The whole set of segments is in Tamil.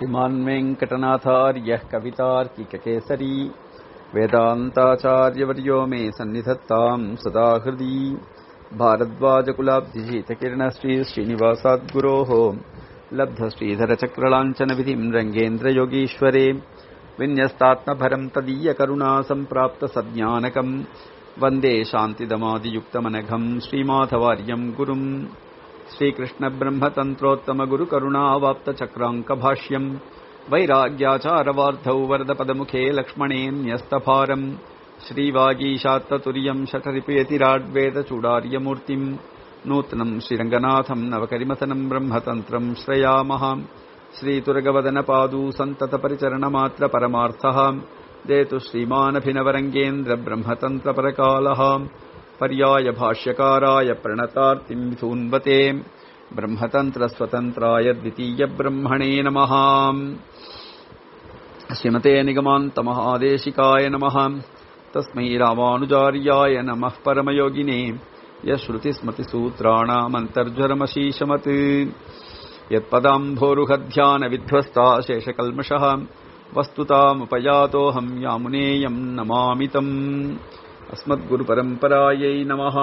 श्रीमान् वेङ्कटनाथार्यः कवितार्किककेसरी वेदान्ताचार्यवर्यो मे सन्निधत्ताम् सदा हृदि भारद्वाजकुलाब्धिजितकिरणश्री श्रीनिवासाद्गुरोः लब्धश्रीधरचक्रलाञ्छनविधिम् रङ्गेन्द्रयोगीश्वरे विन्यस्तात्मभरम् तदीयकरुणा सम्प्राप्तसज्ञानकम् वन्दे शान्तिदमादियुक्तमनघम् श्रीमाधवार्यम् गुरुम् श्रीकृष्णब्रह्मतन्त्रोत्तमगुरुकरुणावाप्तचक्राङ्कभाष्यम् वैराग्याचारवार्धौ वरदपदमुखे लक्ष्मणेऽन्यस्तभारम् श्रीवागीशात्ततुर्यम् शठरिपयतिराड्वेदचूडार्यमूर्तिम् नूत्नम् श्रीरङ्गनाथम् नवकरिमथनम् ब्रह्मतन्त्रम् श्रयामः श्रीतुरगवदनपादू सन्ततपरिचरणमात्रपरमार्थः देतु श्रीमानभिनवरङ्गेन्द्र ब्रह्मतन्त्रपरकालः पर्याय भाष्यकाराय प्रणतार्तिम् विधून्वते ब्रह्मतन्त्रस्वतन्त्राय द्वितीयब्रह्मणे नमः श्रीमते निगमान्तमहादेशिकाय नमः तस्मै रामानुजार्याय नमः परमयोगिने यश्रुतिस्मृतिसूत्राणामन्तर्ज्वरमशीशमत् यत्पदाम्भोरुहध्यानविध्वस्ता शेषकल्मषः वस्तुतामुपयातोऽहम् यामुनेयम् नमामि तम् अस्मद्गुरुपरम्परायै नमः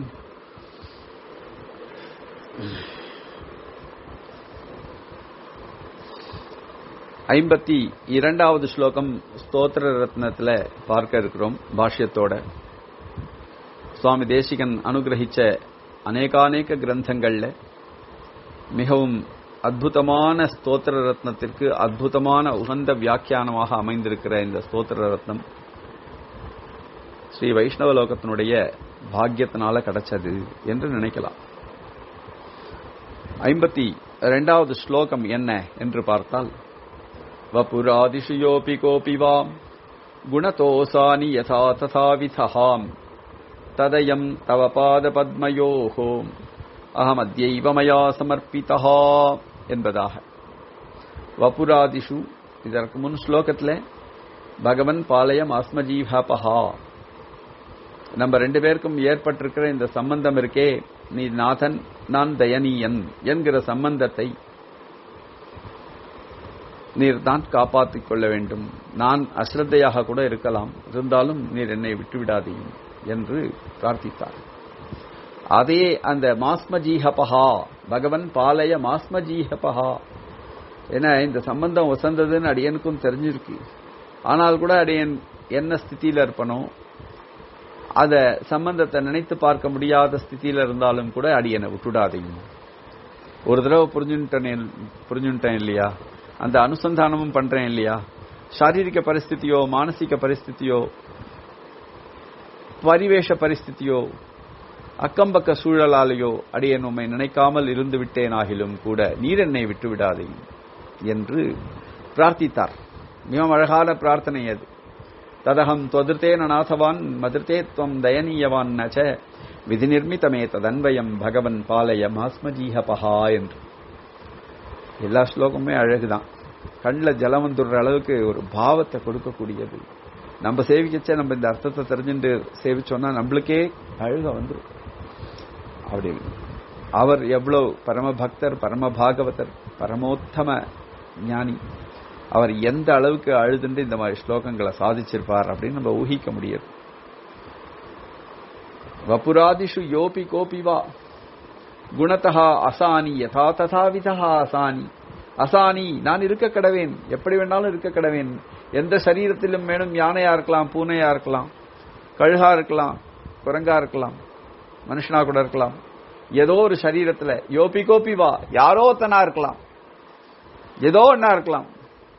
ஐம்பத்தி இரண்டாவது ஸ்லோகம் ஸ்தோத்திர ரத்னத்துல பார்க்க இருக்கிறோம் பாஷ்யத்தோட சுவாமி தேசிகன் அனுகிரகிச்ச அநேகாநேக கிரந்தங்கள்ல மிகவும் அற்புதமான ஸ்தோத்திர ரத்னத்திற்கு அற்புதமான உகந்த வியாக்கியானமாக அமைந்திருக்கிற இந்த ஸ்தோத்திர ரத்னம் ஸ்ரீ வைஷ்ணவ லோகத்தினுடைய பாக்கியத்தினால கிடைச்சது என்று நினைக்கலாம் ஐம்பத்தி இரண்டாவது ஸ்லோகம் என்ன என்று பார்த்தால் வபுராதிஷு யோபி கோபி வாம் குணதோசானி யதா ததாவிதஹாம் ததயம் தவ பாத பத்மயோகோ அகமத்யைவ மயா சமர்ப்பிதா என்பதாக வபுராதிஷு இதற்கு முன் ஸ்லோகத்தில் பகவன் பாளையம் அஸ்மஜீவபஹா நம்ம ரெண்டு பேருக்கும் ஏற்பட்டிருக்கிற இந்த சம்பந்தம் இருக்கே நீ நாதன் நான் தயனீயன் என்கிற சம்பந்தத்தை நீர் தான் காப்பாற்றிக் கொள்ள வேண்டும் நான் அஸ்ரத்தையாக கூட இருக்கலாம் இருந்தாலும் நீர் என்னை விட்டுவிடாதீங்க என்று பிரார்த்தித்தார் அதே அந்த மாஸ்மஜீஹபஹா பகவன் பாலய மாஸ்மஜீஹபஹா ஏன்னா இந்த சம்பந்தம் வசந்ததுன்னு அடியனுக்கும் தெரிஞ்சிருக்கு ஆனால் கூட அடியன் என்ன ஸ்திதியில இருப்பனோ அத சம்பந்தத்தை நினைத்து பார்க்க முடியாத ஸ்திதியில இருந்தாலும் கூட அடியனை விட்டுடாதீங்க ஒரு தடவை புரிஞ்சுட்டேன் புரிஞ்சுட்டேன் இல்லையா அந்த அனுசந்தானமும் பண்றேன் இல்லையா சாரீரிக பரிஸ்திதியோ மானசிக பரிஸ்திதியோ பரிவேஷ பரிஸ்திதியோ அக்கம்பக்க சூழலாலேயோ அடியன் உண்மை நினைக்காமல் இருந்து விட்டேனாகிலும் கூட நீர் என்னை விட்டு விடாதீங்க என்று பிரார்த்தித்தார் மிகவும் அழகான பிரார்த்தனை அது ததகம் தொதிர்த்தேன நாதவான் மதிர்த்தே துவம் தயனீயவான் நச்ச விதி நிர்மிதமே ததன்வயம் பகவன் பாலய மாஸ்மஜீஹபஹா என்று எல்லா ஸ்லோகமுமே அழகுதான் கண்ணில் ஜலம் வந்துடுற அளவுக்கு ஒரு பாவத்தை கொடுக்கக்கூடியது நம்ம சேவிக்கச்சே நம்ம இந்த அர்த்தத்தை தெரிஞ்சுட்டு சேவிச்சோம்னா நம்மளுக்கே அழுக வந்துடும் அப்படி அவர் எவ்வளவு பரம பக்தர் பரம பாகவதர் பரமோத்தம ஞானி அவர் எந்த அளவுக்கு அழுதுண்டு இந்த மாதிரி ஸ்லோகங்களை சாதிச்சிருப்பார் அப்படின்னு நம்ம ஊகிக்க முடியாது வபுராதிஷு யோபி கோபி வா குணத்தா அசானி யதா ததாவிதா அசானி அசானி நான் இருக்க கடவேன் எப்படி வேணாலும் இருக்க கடவேன் எந்த சரீரத்திலும் மேலும் யானையா இருக்கலாம் பூனையா இருக்கலாம் கழுகா இருக்கலாம் குரங்கா இருக்கலாம் மனுஷனா கூட இருக்கலாம் ஏதோ ஒரு சரீரத்துல யோபி கோபி வா யாரோ தனா இருக்கலாம் ஏதோ ஒன்னா இருக்கலாம்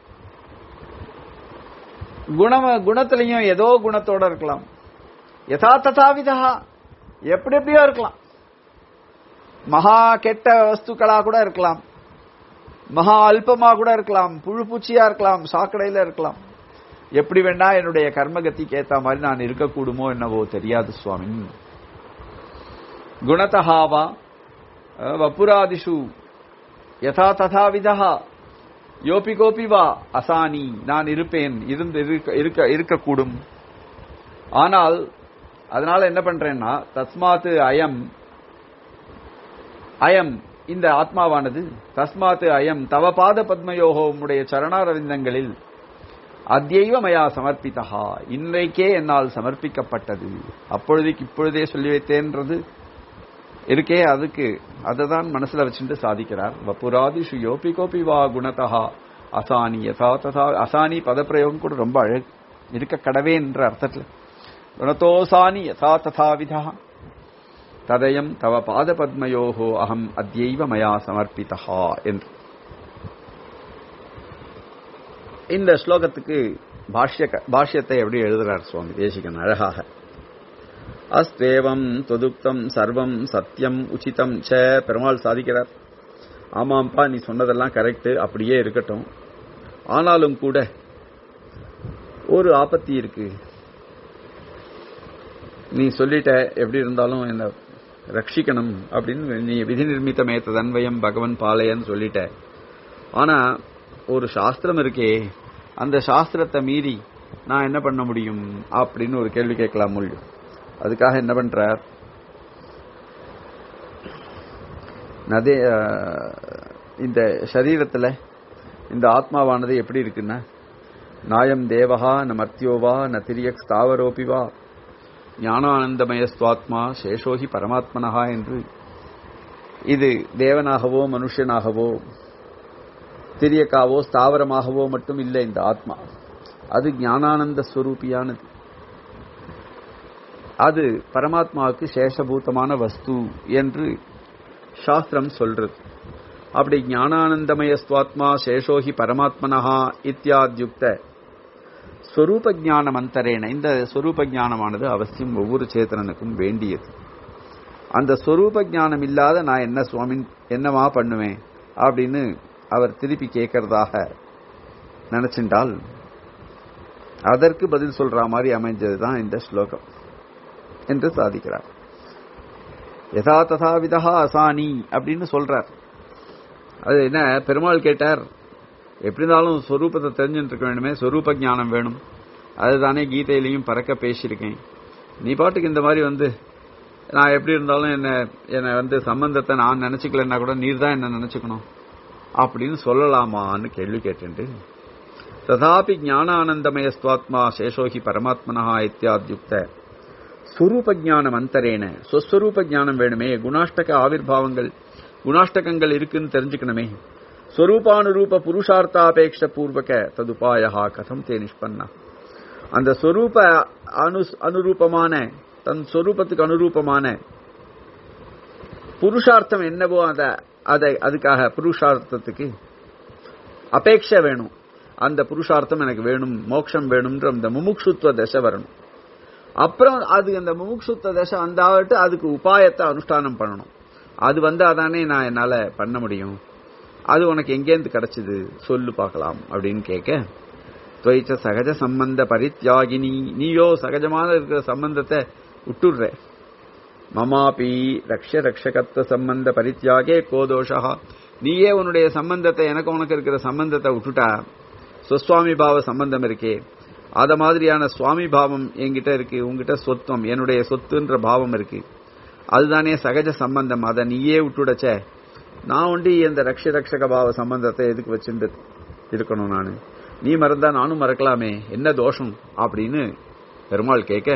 குணம குணத்திலையும் ஏதோ குணத்தோட இருக்கலாம் யதா ததாவிதா எப்படி எப்படியோ இருக்கலாம் மகா கெட்ட வஸ்துக்களா கூட இருக்கலாம் மகா அல்பமா கூட இருக்கலாம் புழு பூச்சியா இருக்கலாம் சாக்கடையில இருக்கலாம் எப்படி வேணா என்னுடைய கர்மகத்திக்கு ஏத்த மாதிரி நான் இருக்கக்கூடுமோ என்னவோ தெரியாது சுவாமி குணதஹாவா வப்புராதிஷு யதா ததாவிதா யோபி கோபி வா அசானி நான் இருப்பேன் இருந்து இருக்க இருக்கக்கூடும் ஆனால் அதனால என்ன பண்றேன்னா தஸ்மாத்து அயம் அயம் இந்த ஆத்மாவானது தஸ்மாத் அயம் தவ பாத பத்மயோகோ உம்முடைய சரணாரவிந்தங்களில் அத்யைவ மயா சமர்ப்பிதா இன்றைக்கே என்னால் சமர்ப்பிக்கப்பட்டது அப்பொழுதுக்கு இப்பொழுதே சொல்லி வைத்தேன்றது இருக்கே அதுக்கு அதை தான் மனசுல வச்சுட்டு சாதிக்கிறார் வப்புராதிஷு யோபி கோபி வா குணதா அசானி யதா ததா அசானி பதப்பிரயோகம் கூட ரொம்ப அழகு இருக்க கடவே என்ற அர்த்தத்தில் குணத்தோசானி யதா ததா விதா ததயம் தவ பாத பத்மயோகோ அகம் அத்யைவ மயா சமர்ப்பிதா என்று இந்த ஸ்லோகத்துக்கு பாஷ்ய பாஷ்யத்தை எப்படி எழுதுறார் சுவாமி தேசிகன் அழகாக அஸ்தேவம் தொதுக்தம் சர்வம் சத்தியம் உச்சிதம் ச பெருமாள் சாதிக்கிறார் ஆமாம்பா நீ சொன்னதெல்லாம் கரெக்ட் அப்படியே இருக்கட்டும் ஆனாலும் கூட ஒரு ஆபத்தி இருக்கு நீ சொல்லிட்ட எப்படி இருந்தாலும் என்ன ரட்சிக்கணும் அப்படின்னு நீ விதி நிர்மித்தமே தன்வயம் பகவன் பாளையன்னு சொல்லிட்ட ஆனா ஒரு சாஸ்திரம் இருக்கே அந்த சாஸ்திரத்தை மீறி நான் என்ன பண்ண முடியும் அப்படின்னு ஒரு கேள்வி கேட்கலாம் முடியும் அதுக்காக என்ன பண்றார் நதே இந்த சரீரத்துல இந்த ஆத்மாவானது எப்படி இருக்குன்னா நாயம் தேவகா ந மர்த்தியோவா ந திரியக் ஸ்தாவரோபிவா ஞானானந்தமயஸ்துவாத்மா சேஷோகி பரமாத்மனஹா என்று இது தேவனாகவோ மனுஷனாகவோ திரியக்காவோ ஸ்தாவரமாகவோ மட்டும் இல்லை இந்த ஆத்மா அது ஞானானந்த ஸ்வரூபியானது அது பரமாத்மாவுக்கு சேஷபூதமான வஸ்து என்று சாஸ்திரம் சொல்றது அப்படி ஞானானந்தமய ஸ்வாத்மா சேஷோகி பரமாத்மனஹா இத்தியாத்யுக்த ஸ்வரூப ஞானம் அந்தரேன இந்த ஸ்வரூப ஞானமானது அவசியம் ஒவ்வொரு சேத்தனனுக்கும் வேண்டியது அந்த ஸ்வரூப ஞானம் இல்லாத நான் என்ன சுவாமி என்னவா பண்ணுவேன் அப்படின்னு அவர் திருப்பி கேட்கறதாக நினைச்சின்றால் அதற்கு பதில் சொல்ற மாதிரி அமைஞ்சதுதான் இந்த ஸ்லோகம் என்று சாதிக்கிறார் யதா ததா விதா அசானி அப்படின்னு சொல்றார் அது என்ன பெருமாள் கேட்டார் எப்படி இருந்தாலும் ஸ்வரூபத்தை தெரிஞ்சுட்டு இருக்க வேண்டுமே ஸ்வரூப ஞானம் வேணும் அதுதானே கீதையிலையும் பறக்க பேசியிருக்கேன் நீ பாட்டுக்கு இந்த மாதிரி வந்து நான் எப்படி இருந்தாலும் என்ன என்னை வந்து சம்பந்தத்தை நான் நினைச்சுக்கலன்னா கூட நீர் தான் என்ன நினைச்சுக்கணும் அப்படின்னு சொல்லலாமான்னு கேள்வி கேட்டு ததாபி ஞானானந்தமயஸ்துவாத்மா சேஷோகி பரமாத்மனா இத்தியாத்யுக்த ஸ்வரூப ஜானம் அந்தரேன சொஸ்வரூப ஜானம் வேணுமே குணாஷ்டக ஆவிர்வாவங்கள் குணாஷ்டகங்கள் இருக்குன்னு தெரிஞ்சுக்கணுமே ஸ்வரூபானுரூப புருஷார்த்தாபேட்ச பூர்வக ததுபாயா கதம் தே நிஷ்பன்னா அந்த ஸ்வரூப அனு அனுரூபமான தன் ஸ்வரூபத்துக்கு அனுரூபமான புருஷார்த்தம் என்னவோ அத அதை அதுக்காக புருஷார்த்தத்துக்கு அபேட்ச வேணும் அந்த புருஷார்த்தம் எனக்கு வேணும் மோட்சம் வேணும்ன்ற அந்த முமுட்சுத்துவ தசை வரணும் அப்புறம் அது அந்த முமுட்சுத்துவ தசை வந்தாவிட்டு அதுக்கு உபாயத்தை அனுஷ்டானம் பண்ணணும் அது வந்தா தானே நான் என்னால பண்ண முடியும் அது உனக்கு எங்கேருந்து கிடைச்சது சொல்லு பார்க்கலாம் அப்படின்னு கேட்க துவைச்ச சகஜ சம்பந்த பரித்யாகினி நீயோ சகஜமான இருக்கிற சம்பந்தத்தை விட்டுடுற மமாபி ரக்ஷ ரக்ஷகத்துவ சம்பந்த பரித்யாகே கோதோஷா நீயே உன்னுடைய சம்பந்தத்தை எனக்கு உனக்கு இருக்கிற சம்பந்தத்தை விட்டுட்டா சுவாமி பாவ சம்பந்தம் இருக்கே அத மாதிரியான சுவாமி பாவம் என்கிட்ட இருக்கு உங்ககிட்ட சொத்துவம் என்னுடைய சொத்துன்ற பாவம் இருக்கு அதுதானே சகஜ சம்பந்தம் அதை நீயே விட்டுடச்ச நான் ஒண்டி இந்த ரக்ஷ ரக்ஷக பாவ சம்பந்தத்தை எதுக்கு வச்சுட்டு இருக்கணும் நானு நீ மறந்தா நானும் மறக்கலாமே என்ன தோஷம் அப்படின்னு பெருமாள் கேட்க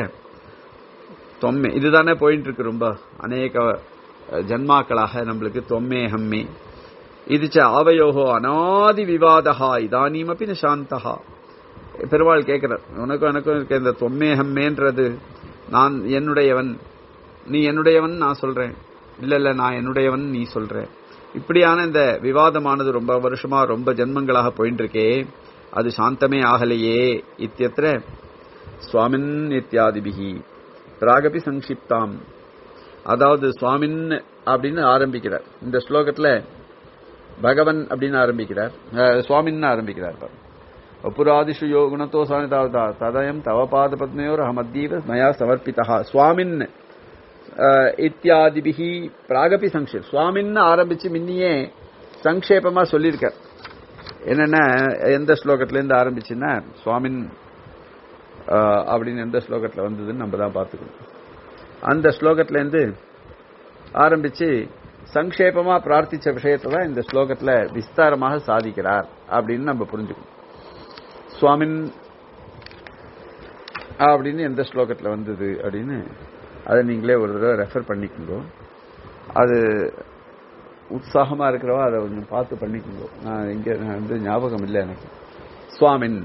தொம்மே இதுதானே போயிட்டு இருக்கு ரொம்ப அநேக ஜன்மாக்களாக நம்மளுக்கு தொம்மே ஹம்மே இது ச ஆவயோகோ அனாதி விவாதா இதானீமப்பி சாந்தகா பெருமாள் கேட்கிறார் உனக்கும் எனக்கும் இருக்க இந்த தொம்மே ஹம்மேன்றது நான் என்னுடையவன் நீ என்னுடையவன் நான் சொல்றேன் இல்ல இல்ல நான் என்னுடையவன் நீ சொல்ற இப்படியான இந்த விவாதமானது ரொம்ப வருஷமா ரொம்ப ஜென்மங்களாக போயிட்டு இருக்கே அது சாந்தமே ஆகலையே இத்தியத்திர சுவாமின் இத்தியாதிபிகி பிராகபி சங்கிப்தாம் அதாவது சுவாமின் அப்படின்னு ஆரம்பிக்கிறார் இந்த ஸ்லோகத்துல பகவன் அப்படின்னு ஆரம்பிக்கிறார் சுவாமின்னு ஆரம்பிக்கிறார் அப்புராதிஷு யோ குணத்தோ சுவாமி ததயம் தவபாத பத்மையோர் அகமத்தீவ மயா சமர்ப்பிதா சுவாமின் இத்தியாதிபிகி பிராகபி சங்கேப் சுவாமின்னு ஆரம்பிச்சு முன்னியே சங்கேபமா சொல்லியிருக்கார் என்னன்னா எந்த ஸ்லோகத்துல இருந்து ஆரம்பிச்சுன்னா சுவாமின் அப்படின்னு எந்த ஸ்லோகத்துல வந்ததுன்னு நம்ம தான் பார்த்துக்கணும் அந்த ஸ்லோகத்துல இருந்து ஆரம்பிச்சு சங்கேபமா பிரார்த்திச்ச விஷயத்தை தான் இந்த ஸ்லோகத்துல விஸ்தாரமாக சாதிக்கிறார் அப்படின்னு நம்ம புரிஞ்சுக்கணும் சுவாமின் அப்படின்னு எந்த ஸ்லோகத்துல வந்தது அப்படின்னு அதை நீங்களே ஒரு தடவை ரெஃபர் பண்ணிக்கோங்க அது உற்சாகமா இருக்கிறவா அதை கொஞ்சம் பார்த்து பண்ணிக்கோங்க நான் இங்க நான் வந்து ஞாபகம் இல்லை எனக்கு சுவாமின்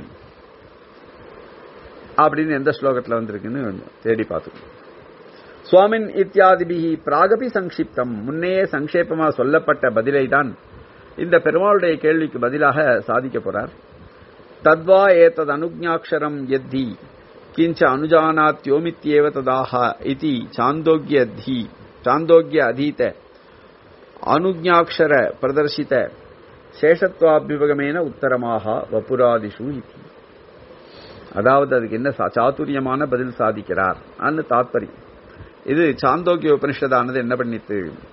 அப்படின்னு எந்த ஸ்லோகத்துல வந்திருக்குன்னு தேடி பார்த்துக்கணும் சுவாமின் இத்தியாதிபிகி பிராகபி சங்கிப்தம் முன்னையே சங்கேபமா சொல்லப்பட்ட பதிலை தான் இந்த பெருமாளுடைய கேள்விக்கு பதிலாக சாதிக்க போறார் தத்வா ஏதத் அனுஜாட்சரம் எத்தி கிஞ்ச அனுஜானாத்யோமித்யேவ ததாக இதி சாந்தோக்கியதி சாந்தோக்கிய அதீத அனுஜாட்சர பிரதர்சித சேஷத்வாபிபகமேன உத்தரமாக வபுராதிஷு இதி அதாவது அதுக்கு என்ன சாதுரியமான பதில் சாதிக்கிறார் அன்னு தாத்பரியம் இது சாந்தோக்கிய உபனிஷதானது என்ன பண்ணித்து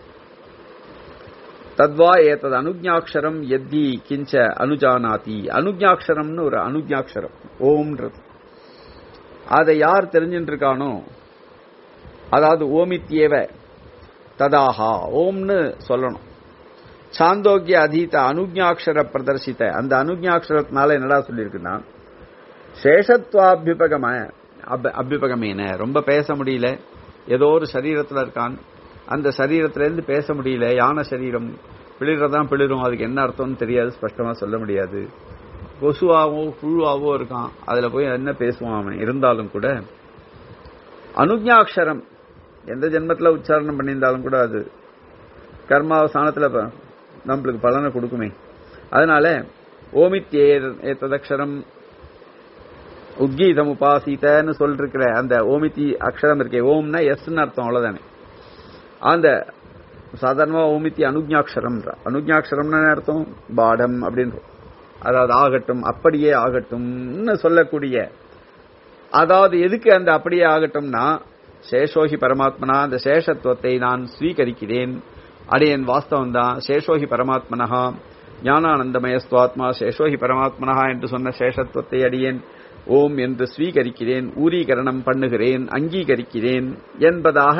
தத்வா ஏத்தது அனுஜாட்சரம் எத்தி கிஞ்ச அனுஜானாதி அனுஜாட்சரம்னு ஒரு அனுஜாட்சரம் ஓம்ன்றது அதை யார் தெரிஞ்சுட்டு இருக்கானோ அதாவது ஓமித்யேவ ததாஹா ஓம்னு சொல்லணும் சாந்தோக்கிய அதீத அனுஜாட்சர பிரதர்சித்த அந்த அனுஜாட்சரத்தினால என்னடா சொல்லியிருக்குன்னா சேஷத்வாபிபகம அபிபகமேன ரொம்ப பேச முடியல ஏதோ ஒரு சரீரத்தில் இருக்கான் அந்த சரீரத்திலேருந்து பேச முடியல யானை சரீரம் பிளிறதான் பிளிரும் அதுக்கு என்ன அர்த்தம்னு தெரியாது ஸ்பஷ்டமா சொல்ல முடியாது கொசுவாவோ புழுவாவோ இருக்கான் அதுல போய் என்ன பேசுவான் அவன் இருந்தாலும் கூட அனுஜாட்சரம் எந்த ஜென்மத்தில் உச்சாரணம் பண்ணியிருந்தாலும் கூட அது கர்மாவசானத்தில் நம்மளுக்கு பலனை கொடுக்குமே அதனால ஓமித்யே ஏத்ததக்ஷரம் உத்கீதம் உபாசித்தன்னு சொல்லிருக்கிற அந்த ஓமித்தி அக்ஷரம் இருக்கே ஓம்னா எஸ்ன்னு அர்த்தம் அவ்வளவுதானே அந்த சாதாரணமா ஓமித்தி அனுஜாட்சரம் அனுஜாட்சரம்னு அர்த்தம் பாடம் அப்படின்னு அதாவது ஆகட்டும் அப்படியே ஆகட்டும்னு சொல்லக்கூடிய அதாவது எதுக்கு அந்த அப்படியே ஆகட்டும்னா சேஷோகி பரமாத்மனா அந்த சேஷத்துவத்தை நான் ஸ்வீகரிக்கிறேன் அடையன் வாஸ்தவம் தான் சேஷோகி பரமாத்மனஹா ஞானானந்தமயஸ்துவாத்மா சேஷோகி பரமாத்மனஹா என்று சொன்ன சேஷத்துவத்தை அடியேன் ஓம் என்று ஸ்வீகரிக்கிறேன் ஊரீகரணம் பண்ணுகிறேன் அங்கீகரிக்கிறேன் என்பதாக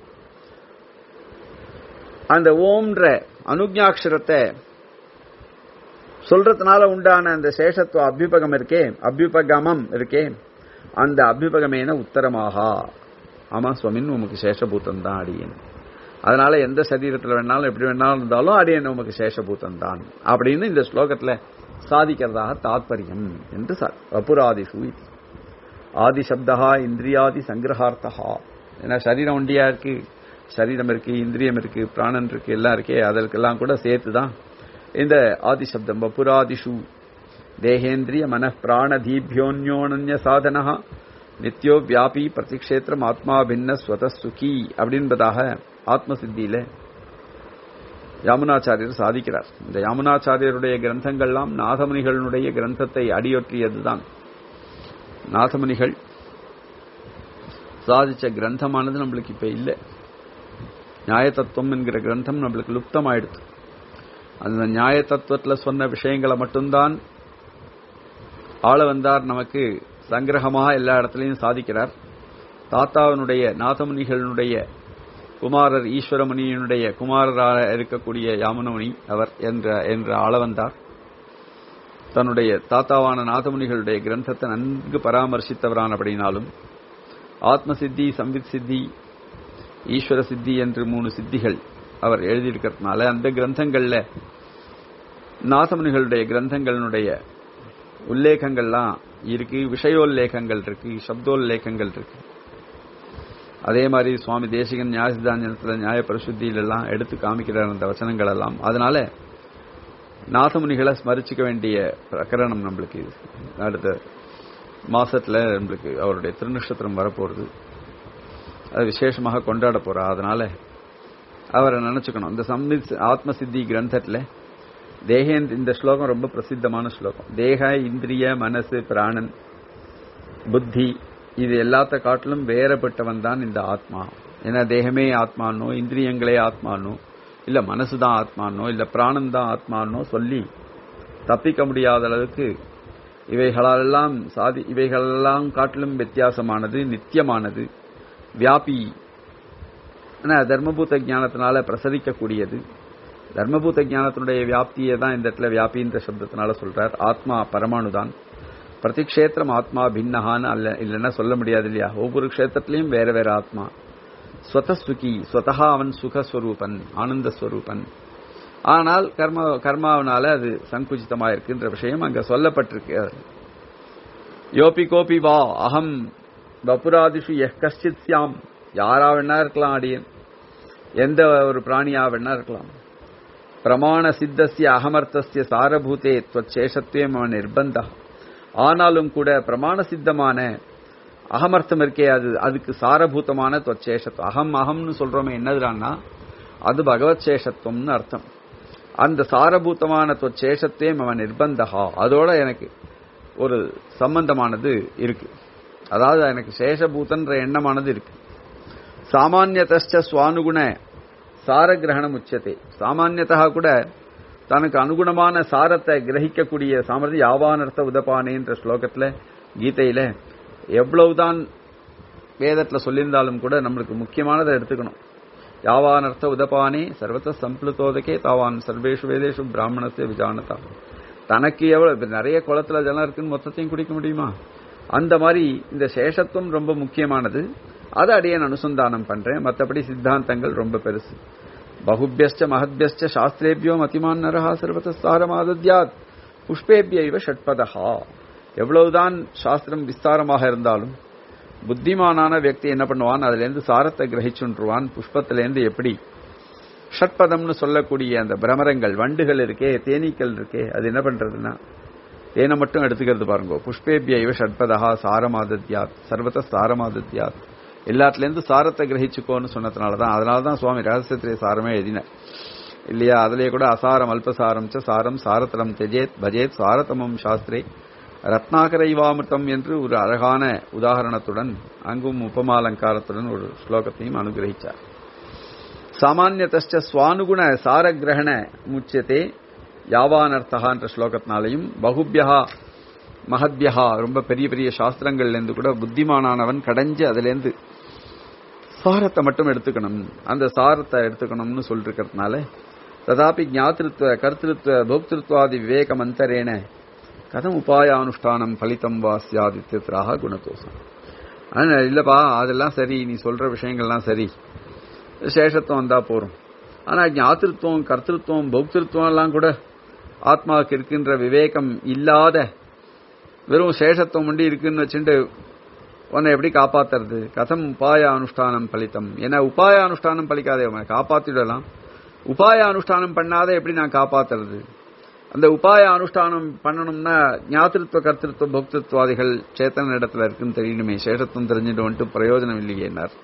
அந்த ஓம்ன்ற அனுஜாட்சரத்தை சொல்றதுனால உண்டான அந்த சேஷத்துவ அபியுபகம் இருக்கே அபியுபகமம் இருக்கே அந்த அபியுபகமேன உத்தரமாக ஆமா சுவாமின் உமக்கு சேஷபூத்தம் தான் அடியேன் அதனால எந்த சரீரத்தில் வேணாலும் எப்படி வேணாலும் இருந்தாலும் அடியேன் உமக்கு சேஷபூத்தம் தான் அப்படின்னு இந்த ஸ்லோகத்துல சாதிக்கிறதாக தாத்பரியம் என்று அபுராதிஷு ஆதி சப்தா இந்திரியாதி சங்கிரகார்த்தகா ஏன்னா சரீரம் ஒண்டியா இருக்கு சரீரம் இருக்கு இந்திரியம் இருக்கு பிராணன் இருக்கு எல்லாம் இருக்கே அதற்கெல்லாம் கூட சேர்த்து தான் இந்த ஆதி சப்தம் வபுராதிஷு தேகேந்திரிய மன பிராண தீபியோன்யோனன்ய சாதனா நித்யோ வியாபி பிரதிக்ஷேத்திரம் ஆத்மா பின்ன ஸ்வத சுகி அப்படின்பதாக ஆத்ம சித்தியில யாமுனாச்சாரியர் சாதிக்கிறார் இந்த யாமுனாச்சாரியருடைய கிரந்தங்கள்லாம் நாதமுனிகளுடைய கிரந்தத்தை அடியொற்றியதுதான் நாதமுனிகள் சாதிச்ச கிரந்தமானது நம்மளுக்கு இப்ப இல்லை நியாய தத்துவம் என்கிற கிரந்தம் நம்மளுக்கு லுப்தமாயிடுது அந்த நியாய தத்துவத்தில் சொன்ன விஷயங்களை மட்டும்தான் ஆள வந்தார் நமக்கு சங்கிரகமாக எல்லா இடத்துலையும் சாதிக்கிறார் தாத்தாவினுடைய நாதமுனிகளுடைய குமாரர் ஈஸ்வரமுனியினுடைய குமாரராக இருக்கக்கூடிய யாமுனமுனி அவர் என்ற என்ற ஆளவந்தார் தன்னுடைய தாத்தாவான நாதமுனிகளுடைய கிரந்தத்தை நன்கு பராமர்சித்தவரான அப்படின்னாலும் ஆத்ம சித்தி சம்வித் சித்தி ஈஸ்வர சித்தி என்று மூணு சித்திகள் அவர் எழுதியிருக்கிறதுனால அந்த கிரந்தங்கள்ல நாதமுனிகளுடைய கிரந்தங்களுடைய உல்லேகங்கள்லாம் இருக்கு விஷயோல்லேகங்கள் இருக்கு சப்தோல்லேகங்கள் இருக்கு அதே மாதிரி சுவாமி தேசிகன் நியாய சித்தாந்தத்தில் நியாய பரிசுத்தியில எல்லாம் எடுத்து காமிக்கிறார் அந்த வச்சனங்கள் எல்லாம் அதனால நாதமுனிகளை ஸ்மரிச்சுக்க வேண்டிய பிரகரணம் நம்மளுக்கு அடுத்த மாசத்துல நம்மளுக்கு அவருடைய திருநக்ஷத்திரம் வரப்போறது அது விசேஷமாக கொண்டாட போறா அதனால அவரை நினைச்சுக்கணும் இந்த சம்மித் ஆத்ம சித்தி கிரந்தத்துல தேகேந்த் இந்த ஸ்லோகம் ரொம்ப பிரசித்தமான ஸ்லோகம் தேக இந்திரிய மனசு பிராணன் புத்தி இது எல்லாத்த காட்டிலும் வேறப்பட்டவன் தான் இந்த ஆத்மா ஏன்னா தேகமே ஆத்மானோ இந்திரியங்களே ஆத்மானோ இல்ல மனசுதான் ஆத்மானோ இல்ல பிராணம் தான் ஆத்மானோ சொல்லி தப்பிக்க முடியாத அளவுக்கு இவைகளெல்லாம் சாதி இவைகளெல்லாம் காட்டிலும் வித்தியாசமானது நித்தியமானது வியாபி ஆனா தர்மபூத ஞானத்தினால பிரசரிக்கக்கூடியது தர்மபூத ஞானத்தினுடைய வியாப்தியை தான் இந்த இடத்துல வியாபின்ற சப்தத்தினால சொல்றார் ஆத்மா பரமாணு தான் பிரதிக்ஷேத்திரம் ஆத்மா பின்னஹான்னு அல்ல இல்லைன்னா சொல்ல முடியாது இல்லையா ஒவ்வொரு க்ஷேத்திரத்திலையும் வேற வேற ஆத்மா ஸ்வதஸ்துகி ஸ்வதஹா அவன் சுகஸ்வரூபன் ஆனந்த ஸ்வரூபன் ஆனால் கர்ம கர்மாவனால அது சங்குச்சிதமா இருக்குன்ற விஷயம் அங்க சொல்லப்பட்டிருக்கு யோபி கோபி வா அகம் வபுராதிஷு எஹ் கஷ்டித் சியாம் யாரா வேணா இருக்கலாம் அடியன் எந்த ஒரு பிராணியா வேணா இருக்கலாம் பிரமாண சித்தசிய அகமர்த்தசிய சாரபூதே துவச்சேஷத்துவம் அவன் நிர்பந்தா ஆனாலும் கூட பிரமாண சித்தமான அகமர்த்தம் இருக்கே அது அதுக்கு சாரபூதமான துவச்சேஷத்துவம் அகம் அகம்னு சொல்றோமே என்னதுடான்னா அது பகவத் சேஷத்துவம்னு அர்த்தம் அந்த சாரபூதமான துவச்சேஷத்தையும் அவன் நிர்பந்தகா அதோட எனக்கு ஒரு சம்பந்தமானது இருக்கு அதாவது எனக்கு சேஷபூதன்ற எண்ணமானது இருக்கு சாமானியதச்ச சுவானுகுண சாரகிரகணம் உச்சத்தை சாமானியதா கூட தனக்கு அனுகுணமான சாரத்தை கிரகிக்கக்கூடிய சாமர்த்தியம் யாவானர்த்த உதபானேன்ற ஸ்லோகத்துல கீதையில எவ்வளவுதான் வேதத்துல சொல்லியிருந்தாலும் கூட நம்மளுக்கு முக்கியமானதை எடுத்துக்கணும் யாவானர்த்த உதபானே சர்வத்த சம்பிளுத்தோதகே தாவான் சர்வேஷு வேதேஷு பிராமணத்தை விஜானதா தனக்கு எவ்வளவு இப்ப நிறைய குளத்துல ஜலம் இருக்குன்னு மொத்தத்தையும் குடிக்க முடியுமா அந்த மாதிரி இந்த சேஷத்துவம் ரொம்ப முக்கியமானது அதை அடியேன் அனுசந்தானம் பண்றேன் மற்றபடி சித்தாந்தங்கள் ரொம்ப பெருசு பகுபியஸ்ட மகத்பியஸ்ட சாஸ்திரேபியோ மதிமான் நரஹா சர்வத சாரமாதத்யாத் புஷ்பேபியைவ ஷட்பதஹா எவ்வளவுதான் சாஸ்திரம் விஸ்தாரமாக இருந்தாலும் புத்திமானான வியக்தி என்ன பண்ணுவான் அதுல இருந்து சாரத்தை கிரகிச்சுன்றுவான் புஷ்பத்திலேருந்து எப்படி ஷட்பதம்னு சொல்லக்கூடிய அந்த பிரமரங்கள் வண்டுகள் இருக்கே தேனீக்கள் இருக்கே அது என்ன பண்றதுன்னா தேனை மட்டும் எடுத்துக்கிறது பாருங்க புஷ்பேபிய இவ ஷட்பதா சாரமாதத்யாத் சர்வத சாரமாதத்யாத் எல்லாத்துலேருந்து சாரத்தை கிரகிச்சுக்கோன்னு சொன்னதுனால தான் அதனால தான் சுவாமி ரகசியத்திலே சாரமே எழுதினார் இல்லையா அதிலே கூட அசாரம் அல்பசாரம் ச சாரம் சாரதலம் தெஜேத் பஜேத் சாரதமம் சாஸ்திரே ரத்னாகர இவாமிர்தம் என்று ஒரு அழகான உதாரணத்துடன் அங்கும் உபமாலங்காரத்துடன் ஒரு ஸ்லோகத்தையும் அனுகிரகிச்சார் சாமானியதஷ்ட சுவானுகுண சாரகிரகண முச்சியத்தே யாவானர்த்தகா என்ற ஸ்லோகத்தினாலையும் பகுபியா மகத்யா ரொம்ப பெரிய பெரிய சாஸ்திரங்கள்லேருந்து கூட புத்திமானானவன் கடைஞ்சு அதுலேருந்து சாரத்தை மட்டும் எடுத்துக்கணும் அந்த சாரத்தை எடுத்துக்கணும்னு சொல்லிருக்கிறதுனால ததாபி ஞாத்திருத்துவ கர்த்திருத்துவ போக்திருத்வாதி விவேக மந்தரேன கதம் உபாயானுஷ்டானம் பலிதம் வா சியாதித்யத்ராக குணதோஷம் ஆனா இல்லப்பா அதெல்லாம் சரி நீ சொல்ற விஷயங்கள்லாம் சரி சேஷத்துவம் வந்தா போறோம் ஆனா ஞாத்திருத்துவம் கர்த்திருத்துவம் பௌத்திருத்துவம் எல்லாம் கூட ஆத்மாவுக்கு இருக்கின்ற விவேகம் இல்லாத வெறும் சேஷத்துவம் ஒண்டி இருக்குன்னு வச்சுட்டு உன்னை எப்படி காப்பாத்துறது கதம் உபாய அனுஷ்டானம் பலித்தம் ஏன்னா உபாய அனுஷ்டானம் பலிக்காதே உன்னை காப்பாத்திடலாம் உபாய அனுஷ்டானம் பண்ணாத எப்படி நான் காப்பாத்துறது அந்த உபாய அனுஷ்டானம் பண்ணணும்னா ஞாத்திருத்துவ கர்த்திருத்துவ பக்திருத்துவாதிகள் சேத்தன இடத்துல இருக்குன்னு தெரியணுமே சேஷத்துவம் தெரிஞ்சுட்டு வந்துட்டு பிரயோஜனம் இல்லையேனார்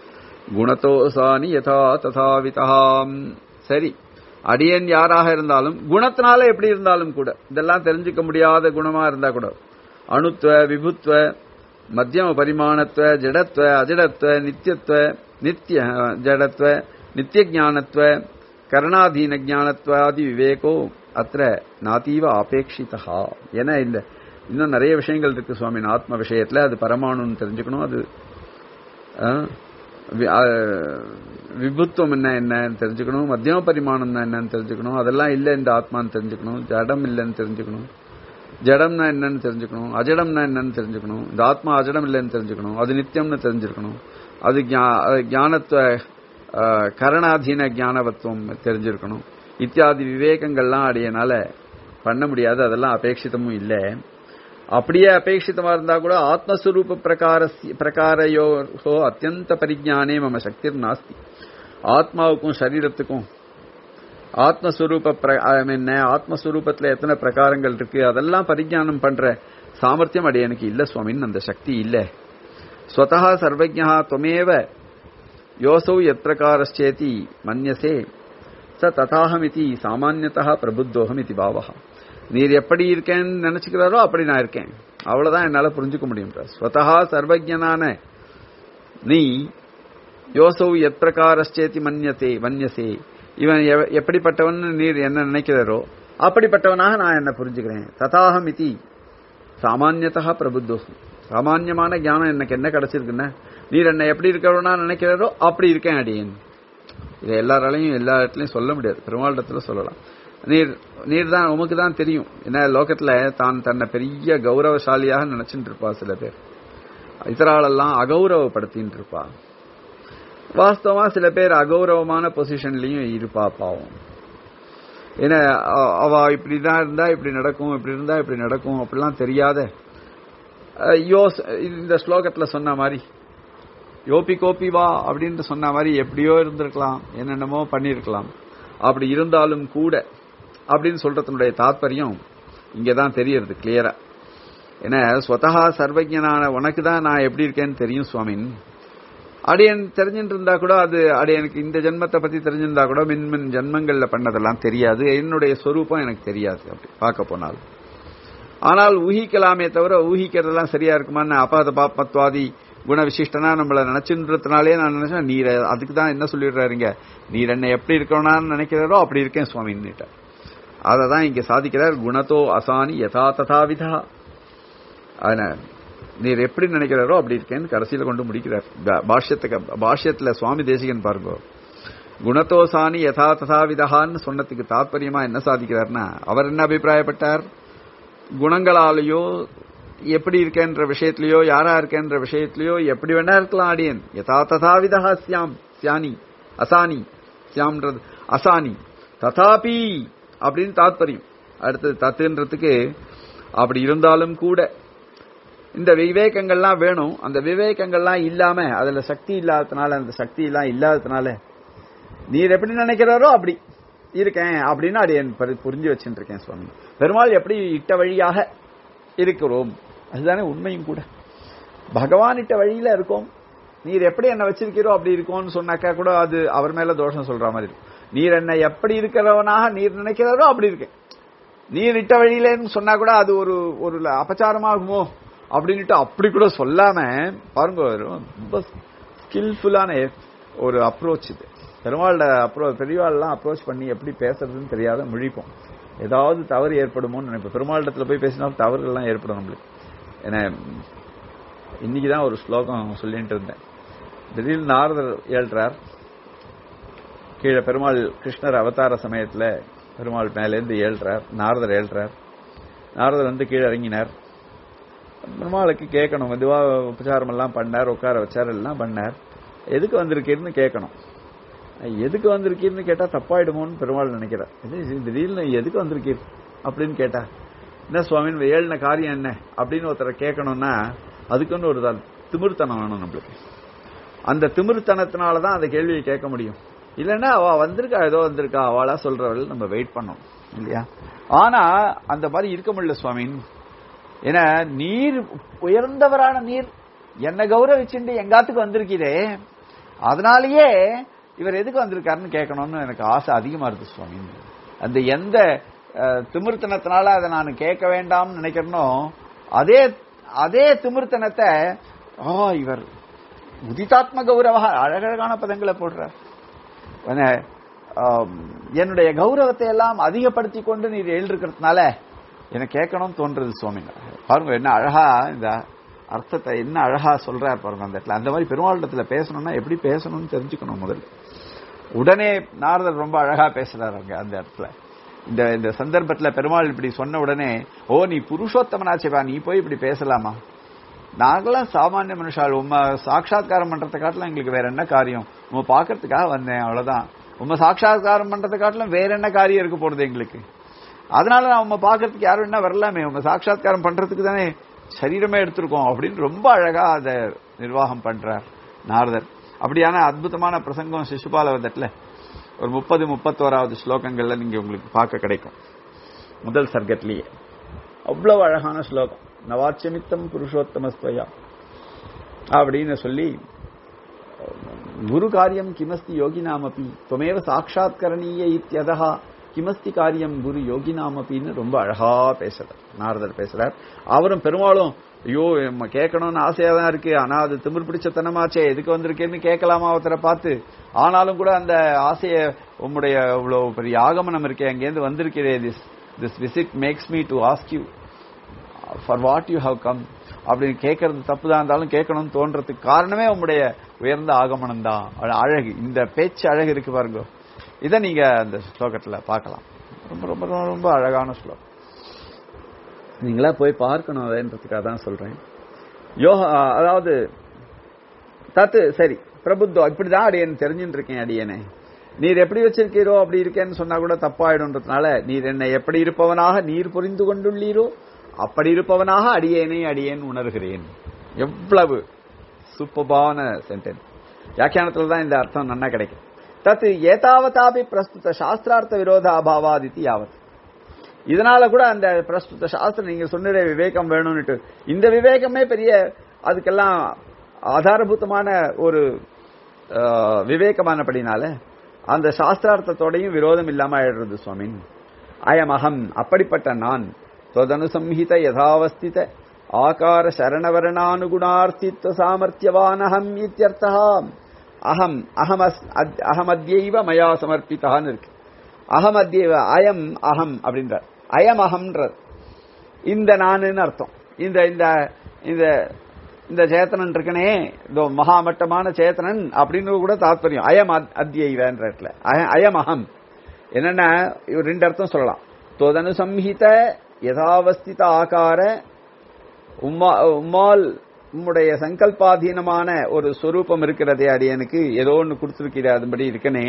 குணத்தோசானி யதா ததாவிதாம் சரி அடியன் யாராக இருந்தாலும் குணத்தினால எப்படி இருந்தாலும் கூட இதெல்லாம் தெரிஞ்சுக்க முடியாத குணமா இருந்தா கூட அணுத்துவ விபுத்துவ மத்தியம பரிமாணத்துவ ஜடத்துவ அஜடத்துவ நித்தியத்துவ நித்திய ஜடத்துவ நித்திய ஜானத்துவ கரணாதீன ஜானத்வாதி விவேகோ அத்த நாதீவ ஆபேட்சிதா ஏன்னா இந்த இன்னும் நிறைய விஷயங்கள் இருக்கு சுவாமி ஆத்ம விஷயத்துல அது பரமாணுன்னு தெரிஞ்சுக்கணும் அது விபுத்துவம் என்ன என்னன்னு தெரிஞ்சுக்கணும் மத்தியம பரிமாணம் என்னன்னு தெரிஞ்சுக்கணும் அதெல்லாம் இல்லை இந்த ஆத்மான்னு தெரிஞ்சுக்கணும் ஜடம் இல்லைன்னு தெரிஞ்சுக்கணும் ஜடம்னா என்னன்னு தெரிஞ்சுக்கணும் அஜடம்னா என்னன்னு தெரிஞ்சுக்கணும் இந்த ஆத்மா அஜடம் இல்லைன்னு தெரிஞ்சுக்கணும் அது நித்தியம்னு தெரிஞ்சிருக்கணும் அது ஞானத்துவ கரணாதீன ஞானவத்துவம் தெரிஞ்சிருக்கணும் இத்தியாதி விவேகங்கள்லாம் அடையனால பண்ண முடியாது அதெல்லாம் அபேட்சிதமும் இல்லை அப்படியே அபேட்சிதமா இருந்தா கூட ஆத்மஸ்வரூப பிரகார பிரகாரையோ அத்தியந்த பரிஜானே மம சக்தி நாஸ்தி ஆத்மாவுக்கும் சரீரத்துக்கும் ஆத்மஸ்வரூப என்ன ஆத்மஸ்வரூபத்துல எத்தனை பிரகாரங்கள் இருக்கு அதெல்லாம் பரிஜானம் பண்ற சாமர்த்தியம் அடைய எனக்கு இல்ல சுவாமின்னு அந்த சக்தி இல்ல ஸ்வதா சர்வஜா துவமேவ யோசௌ எத் பிரகாரச்சேதி மன்யசே ச ததாஹமிதி சாமானியதா பிரபுத்தோகம் இது பாவகா நீர் எப்படி இருக்கேன்னு நினைச்சுக்கிறாரோ அப்படி நான் இருக்கேன் அவ்வளவுதான் என்னால புரிஞ்சுக்க முடியும் ஸ்வதா சர்வஜனான நீ யோசௌ எத் பிரகாரச்சேதி மன்யசே மன்யசே இவன் எப்படிப்பட்டவன் நீர் என்ன நினைக்கிறாரோ அப்படிப்பட்டவனாக நான் என்ன புரிஞ்சுக்கிறேன் ததாகம் இதி சாமானியதா பிரபுத்தோகம் சாமான்யமான ஞானம் எனக்கு என்ன கிடைச்சிருக்குன்னா நீர் என்ன எப்படி இருக்கிறவனா நினைக்கிறாரோ அப்படி இருக்கேன் அடியேன் இதை எல்லாராலையும் எல்லா இடத்துலயும் சொல்ல முடியாது பெருமாளிடத்துல சொல்லலாம் நீர் நீர் தான் உமக்கு தான் தெரியும் ஏன்னா லோகத்துல தான் தன்னை பெரிய கௌரவசாலியாக நினைச்சுட்டு இருப்பா சில பேர் இதராலெல்லாம் அகௌரவப்படுத்தின்னு இருப்பா வாஸ்தவமா சில பேர் அகௌரவமான பொசிஷன்லயும் இருப்பா பாவம் ஏன்னா அ- அவ இப்படிதான் இருந்தா இப்படி நடக்கும் இப்படி இருந்தா இப்படி நடக்கும் அப்படிலாம் தெரியாத அஹ், யோஸ் இந்த ஸ்லோகத்துல சொன்ன மாதிரி யோபி கோபி வா அப்படின்னு சொன்ன மாதிரி எப்படியோ இருந்திருக்கலாம் என்னென்னமோ பண்ணியிருக்கலாம் அப்படி இருந்தாலும் கூட அப்படின்னு சொல்றதனுடைய தாத்பரியம் இங்கதான் தெரியறது கிளியரா ஏன்னா ஸ்வதஹா சர்வஜனான உனக்கு தான் நான் எப்படி இருக்கேன்னு தெரியும் சுவாமின் அடியன் தெரிஞ்சுட்டு இருந்தா கூட அது அடியனுக்கு இந்த ஜென்மத்தை பத்தி தெரிஞ்சிருந்தா கூட மின்மின் ஜென்மங்கள்ல பண்ணதெல்லாம் தெரியாது என்னுடைய சொரூபம் எனக்கு தெரியாது அப்படி பார்க்க போனால் ஆனால் ஊகிக்கலாமே தவிர ஊகிக்கிறதெல்லாம் சரியா இருக்குமான்னு அபாத பாப்பத்வாதி குண விசிஷ்டனா நம்மள நினைச்சுன்றதுனாலே நான் நினைச்சேன் நீர் அதுக்கு தான் என்ன சொல்லிடுறாருங்க நீர் என்ன எப்படி இருக்கணும்னு நினைக்கிறாரோ அப்படி இருக்கேன் சுவாமின்னுட்டார் அதை தான் இங்க சாதிக்கிறார் குணத்தோ அசானி யதா ததா விதா அதனால நீர் எப்படி நினைக்கிறாரோ அப்படி இருக்கேன்னு கடைசியில கொண்டு முடிக்கிறார் பா- பாஷ்யத்துக்கு பாஷ்யத்துல சுவாமி தேசிகன் பாருங்க குணத்தோசானி யதா ததா விதஹான்னு சொன்னதுக்கு தாற்பயமா என்ன சாதிக்கிறார்னா அவர் என்ன அபிப்பிராயப்பட்டார் குணங்களாலேயோ எப்படி இருக்கேன்ற விஷயத்திலேயோ யாரா இருக்கேன்ற விஷயத்திலேயோ எப்படி வேணா இருக்கலாம் அடியன் யதா ததா விதஹா சியாம் சியானி அசானி சியாம்ன்றது அசானி ததாபி அப்படின்னு தாத்பரியம் அடுத்தது தத்துன்றதுக்கு அப்படி இருந்தாலும் கூட இந்த விவேகங்கள்லாம் வேணும் அந்த விவேகங்கள்லாம் இல்லாம அதுல சக்தி இல்லாததுனால அந்த சக்தி எல்லாம் இல்லாததுனால நீர் எப்படி நினைக்கிறாரோ அப்படி இருக்கேன் அப்படின்னு அது என் பரி- புரிஞ்சு வச்சுட்டு இருக்கேன் சுவாமி பெருமாள் எப்படி இட்ட வழியாக இருக்கிறோம் அதுதானே உண்மையும் கூட பகவான் இட்ட வழியில இருக்கோம் நீர் எப்படி என்ன வச்சிருக்கிறோ அப்படி இருக்கோம்னு சொன்னாக்கா கூட அது அவர் மேல தோஷம் சொல்ற மாதிரி இருக்கும் நீர் என்ன எப்படி இருக்கிறவனாக நீர் நினைக்கிறாரோ அப்படி இருக்கேன் நீர் இட்ட வழியிலேன்னு சொன்னா கூட அது ஒரு ஒரு அபச்சாரமாகுமோ அப்படின்னுட்டு அப்படி கூட சொல்லாம பாருங்க ரொம்ப ஸ்கில்ஃபுல்லான ஒரு அப்ரோச் இது பெருமாளோட அப்ரோ பெரியவாள்லாம் அப்ரோச் பண்ணி எப்படி பேசுறதுன்னு தெரியாத முழிப்போம் ஏதாவது தவறு ஏற்படுமோன்னு நினைப்போம் பெருமாளிடத்துல போய் பேசினாலும் தவறுகள்லாம் ஏற்படும் நம்மளுக்கு ஏன்னா இன்னைக்கு தான் ஒரு ஸ்லோகம் சொல்லிட்டு இருந்தேன் திடீர்னு நாரதர் ஏழ்றார் கீழே பெருமாள் கிருஷ்ணர் அவதார சமயத்துல பெருமாள் மேலேருந்து ஏழ்றார் நாரதர் ஏழ்றார் நாரதர் வந்து கீழே இறங்கினார் பெருமாளுக்கு கேட்கணும் மெதுவா உபச்சாரம் எல்லாம் பண்ணார் உட்கார வச்சார் எல்லாம் பண்ணார் எதுக்கு வந்திருக்கீர்னு கேட்கணும் எதுக்கு வந்திருக்கீர்னு கேட்டா தப்பாயிடுமோன்னு பெருமாள் நினைக்கிறார் இது திடீர்னு எதுக்கு வந்திருக்கீர் அப்படின்னு கேட்டா என்ன சுவாமின்னு ஏழின காரியம் என்ன அப்படின்னு ஒருத்தரை கேட்கணும்னா அதுக்குன்னு ஒரு த- திமிர்த்தனம் வேணும் நம்மளுக்கு அந்த திமிர்த்தனத்தினால தான் அந்த கேள்வியை கேட்க முடியும் இல்லைன்னா அவ வந்திருக்கா ஏதோ வந்திருக்கா அவளா சொல்றவள் நம்ம வெயிட் பண்ணோம் இல்லையா ஆனா அந்த மாதிரி இருக்க முடியல சுவாமின் ஏன்னா நீர் உயர்ந்தவரான நீர் என்ன கௌரவிச்சுண்டு எங்காத்துக்கு வந்திருக்கிறே அதனாலேயே இவர் எதுக்கு வந்திருக்காருன்னு கேட்கணும்னு எனக்கு ஆசை அதிகமா இருக்கு சுவாமி அந்த எந்த அஹ், திமிர்த்தனத்தினால அதை நான் கேட்க வேண்டாம்னு நினைக்கிறேனோ அதே அதே திமிர்த்தனத்தை ஆ இவர் உதிதாத்ம கௌரவ அழகழகான பதங்களை போடுறார் என்ன, ஆம், என்னுடைய கௌரவத்தை எல்லாம் அதிகப்படுத்தி கொண்டு நீர் எழுதிருக்கிறதுனால எனக்கு கேட்கணும்னு தோன்றது சுவாமி பாருங்க என்ன அழகா இந்த அர்த்தத்தை என்ன அழகா சொல்றார் பாருங்க அந்த இடத்துல அந்த மாதிரி பெருமாளிடத்துல பேசணும்னா எப்படி பேசணும்னு தெரிஞ்சுக்கணும் முதல்ல உடனே நாரதர் ரொம்ப அழகா பேசுறாரு அங்க அந்த இடத்துல இந்த இந்த சந்தர்ப்பத்துல பெருமாள் இப்படி சொன்ன உடனே ஓ நீ புருஷோத்தமனாச்சேவா நீ போய் இப்படி பேசலாமா நாங்களாம் சாமானிய மனுஷால் உம்ம சாட்சாத்காரம் பண்றதை காட்டிலும் எங்களுக்கு வேற என்ன காரியம் உம்ம பாக்குறதுக்காக வந்தேன் அவ்வளவுதான் உம்ம சாட்சாத்காரம் பண்றதை காட்டிலும் வேற என்ன காரியம் இருக்க போறது எங்களுக்கு அதனால நான் உம்ம பாக்குறதுக்கு யாரும் என்ன வரலாமே உம்ம சாட்சாத்காரம் பண்றதுக்கு தானே சரீரமே எடுத்திருக்கோம் அப்படின்னு ரொம்ப அழகா அதை நிர்வாகம் பண்றார் நாரதர் அப்படியான அற்புதமான பிரசங்கம் சிசுபால வந்தட்டுல ஒரு முப்பது முப்பத்தோராவது ஸ்லோகங்கள்ல நீங்க உங்களுக்கு பார்க்க கிடைக்கும் முதல் சர்க்கத்திலேயே அவ்வளவு அழகான ஸ்லோகம் நவாச்சமித்தம் புருஷோத்தமஸ்துவயா அப்படின்னு சொல்லி குரு காரியம் கிமஸ்தி யோகினாமபி துவமேவ சாட்சாத்கரணீய இத்தியதா கிமஸ்தி காரியம் குரு யோகினாமபின்னு ரொம்ப அழகா பேசுறார் நாரதர் பேசுறார் அவரும் பெருமாளும் ஐயோ நம்ம கேட்கணும்னு ஆசையா தான் இருக்கு ஆனா அது திமிர் பிடிச்ச தனமாச்சே எதுக்கு வந்திருக்கேன்னு கேட்கலாமா ஒருத்தரை பார்த்து ஆனாலும் கூட அந்த ஆசைய உம்முடைய இவ்வளவு பெரிய ஆகமனம் இருக்கே அங்கேருந்து வந்திருக்கிறே this this visit makes me to ask you for what you how come அப்படின்னு கேட்கறது தப்பு தான் இருந்தாலும் கேட்கணும்னு தோன்றதுக்கு காரணமே உங்களுடைய உயர்ந்த ஆகமனம் தான் அழகு இந்த பேச்சு அழகு இருக்கு பாருங்க இதை நீங்க அந்த ஸ்லோகத்துல பார்க்கலாம் ரொம்ப ரொம்ப ரொம்ப ரொம்ப அழகான ஸ்லோகம் நீங்களா போய் பார்க்கணும் அதன்றதுக்காக தான் சொல்றேன் யோகா அதாவது தத்து சரி பிரபுத்தோ இப்படிதான் அடியன் தெரிஞ்சுட்டு இருக்கேன் அடியனே நீர் எப்படி வச்சிருக்கீரோ அப்படி இருக்கேன்னு சொன்னா கூட தப்பாயிடும்ன்றதுனால நீர் என்னை எப்படி இருப்பவனாக நீர் புரிந்து கொண்டுள்ளீரோ அப்படி இருப்பவனாக அடியேனே அடியேன் உணர்கிறேன் எவ்வளவு சூப்பபான சென்டென்ஸ் வியாக்கியானத்துல தான் இந்த அர்த்தம் நன்னா கிடைக்கும் தத்து ஏதாவதாபி பிரஸ்துத சாஸ்திரார்த்த விரோத அபாவாதித்தி யாவத் இதனால கூட அந்த பிரஸ்துத சாஸ்திரம் நீங்க சொன்ன விவேகம் வேணும்னுட்டு இந்த விவேகமே பெரிய அதுக்கெல்லாம் ஆதாரபூத்தமான ஒரு அஹ், விவேகமானபடினால அந்த சாஸ்திரார்த்தத்தோடையும் விரோதம் இல்லாம ஆயிடுறது சுவாமி அயம் அகம் அப்படிப்பட்ட நான் தொதனுசம்ஹித யதாவஸ்தித ஆகார சரணவரணானுகுணார்த்தித்வ சாமர்த்தியவானகம் இத்தியர்த்தா அகம் அகமஸ் அத்- அகமத்யைவ மயா சமர்ப்பித்தான்னு இருக்கு அகமத்யைவ அயம் அகம் அப்படின்றார் அயம் அகம்ன்றார் இந்த நானுன்னு அர்த்தம் இந்த இந்த இந்த இந்த சேத்தனன் இருக்கனே இதோ மகாமட்டமான சேத்தனன் அப்படின்னு கூட தாத்பரியம் அயம் அத்- அத்யைவன்ற இடத்துல அய- அயம் அகம் என்னன்னா இவர் ரெண்டு அர்த்தம் சொல்லலாம் தொதனு சம்ஹித யதாவஸ்தித ஆகார உம்மா உம்மால் உம்முடைய சங்கல்பாதீனமான ஒரு சொரூபம் இருக்கிறதே அடியனுக்கு ஏதோ ஒன்று கொடுத்துருக்கிற அதுபடி இருக்கனே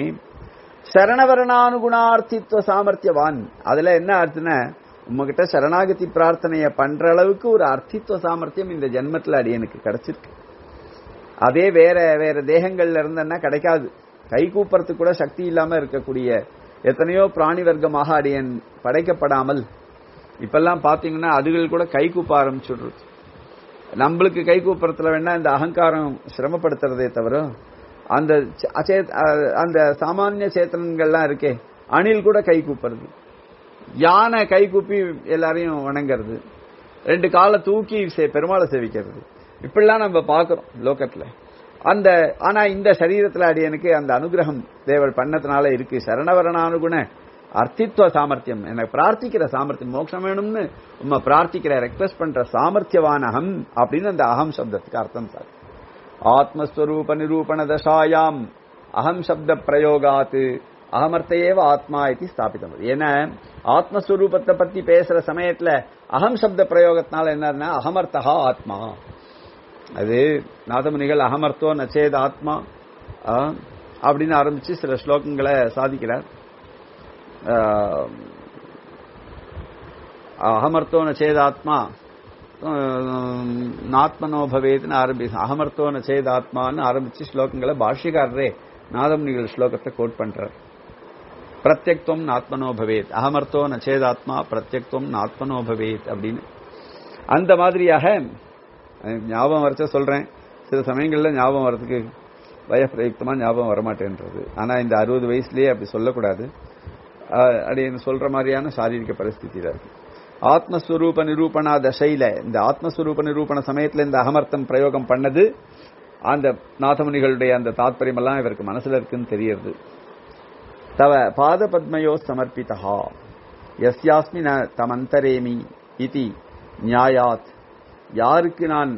சரணவரணானுகுணார்த்தித்வ சாமர்த்தியவான் அதுல என்ன அர்த்தம்னா உங்ககிட்ட சரணாகதி பிரார்த்தனைய பண்ற அளவுக்கு ஒரு அர்த்தித்வ சாமர்த்தியம் இந்த ஜென்மத்துல அடியனுக்கு கிடைச்சிருக்கு அதே வேற வேற தேகங்கள்ல இருந்தன்னா கிடைக்காது கை கூப்புறதுக்கு கூட சக்தி இல்லாம இருக்கக்கூடிய எத்தனையோ பிராணி வர்க்கமாக அடியன் படைக்கப்படாமல் இப்பெல்லாம் பாத்தீங்கன்னா அதுகள் கூட கை கூப்ப ஆரம்பிச்சுடுறது நம்மளுக்கு கை கூப்புறதுல வேணா இந்த அகங்காரம் சிரமப்படுத்துறதே தவிர அந்த ச- அச்சே- அஹ் அந்த சாமானிய சேத்தனங்கள்லாம் இருக்கே அணில் கூட கை கூப்புறது யானை கை கூப்பி எல்லாரையும் வணங்குறது ரெண்டு காலை தூக்கி சே- பெருமாளை சேவிக்கிறது இப்படிலாம் நம்ம பார்க்கிறோம் லோகத்துல அந்த ஆனா இந்த சரீரத்துல அடியனுக்கு அந்த அனுகிரகம் தேவள் பண்ணதுனால இருக்கு சரணவரணானுகுண அர்த்தித்வ சாமர்த்தியம் எனக்கு பிரார்த்திக்கிற சாமர்த்தியம் மோட்சம் வேணும்னு உண்மை பிரார்த்திக்கிற ரெக்வெஸ்ட் பண்ற சாமர்த்தியவான் அகம் அப்படின்னு அந்த அகம் சப்தத்துக்கு அர்த்தம் சார் ஆத்மஸ்வரூப நிரூபண தசாயாம் அகம் சப்த பிரயோகாத்து அகமர்த்தையேவ ஆத்மா இது ஸ்தாபிதம் ஏன்னா ஆத்மஸ்வரூபத்தை பத்தி பேசுற சமயத்துல அகம் சப்த பிரயோகத்தினால என்னன்னா அகமர்த்தகா ஆத்மா அது நாதமுனிகள் அகமர்த்தோ நச்சேத ஆத்மா ஆ, அப்படின்னு ஆரம்பிச்சு சில ஸ்லோகங்களை சாதிக்கிறார் ஆ, அகமர்த்தோ நச்சேதாத்மா நாத்மனோ பவேத்னு ஆரம்பி அகமர்த்தோ நச்சேதாத்மான்னு ஆரம்பிச்சு ஸ்லோகங்களை பாஷ்யக்காரரே நாதமுனிகள் ஸ்லோகத்தை கோட் பண்றார் பிரத்யக்துவம் நாத்மனோ பவேத் அகமர்த்தோ நச்சேதாத்மா பிரத்யக்துவம் நாத்மனோ பவேத் அப்படின்னு அந்த மாதிரியாக அஹ், ஞாபகம் வரைச்ச சொல்றேன் சில சமயங்கள்ல ஞாபகம் வரதுக்கு வயப்பிரயுக்தமா ஞாபகம் வரமாட்டேன்றது ஆனா இந்த அறுபது வயசுலயே அப்படி சொல்லக்கூடாது அஹ், அப்படின்னு சொல்ற மாதிரியான சாரீரிக பரிஸ்திதியில இருக்கு ஆத்மஸ்வரூப நிரூபணா தசையில இந்த ஆத்மஸ்வரூப நிரூபண சமயத்துல இந்த அகமர்த்தம் பிரயோகம் பண்ணது அந்த நாதமுனிகளுடைய அந்த தாத்பரியம் எல்லாம் இவருக்கு மனசுல இருக்குன்னு தெரியறது தவ பாத பத்மயோ சமர்ப்பிதா யஸ்யாஸ்மி ந தமந்தரேமி இதி நியாயாத் யாருக்கு நான்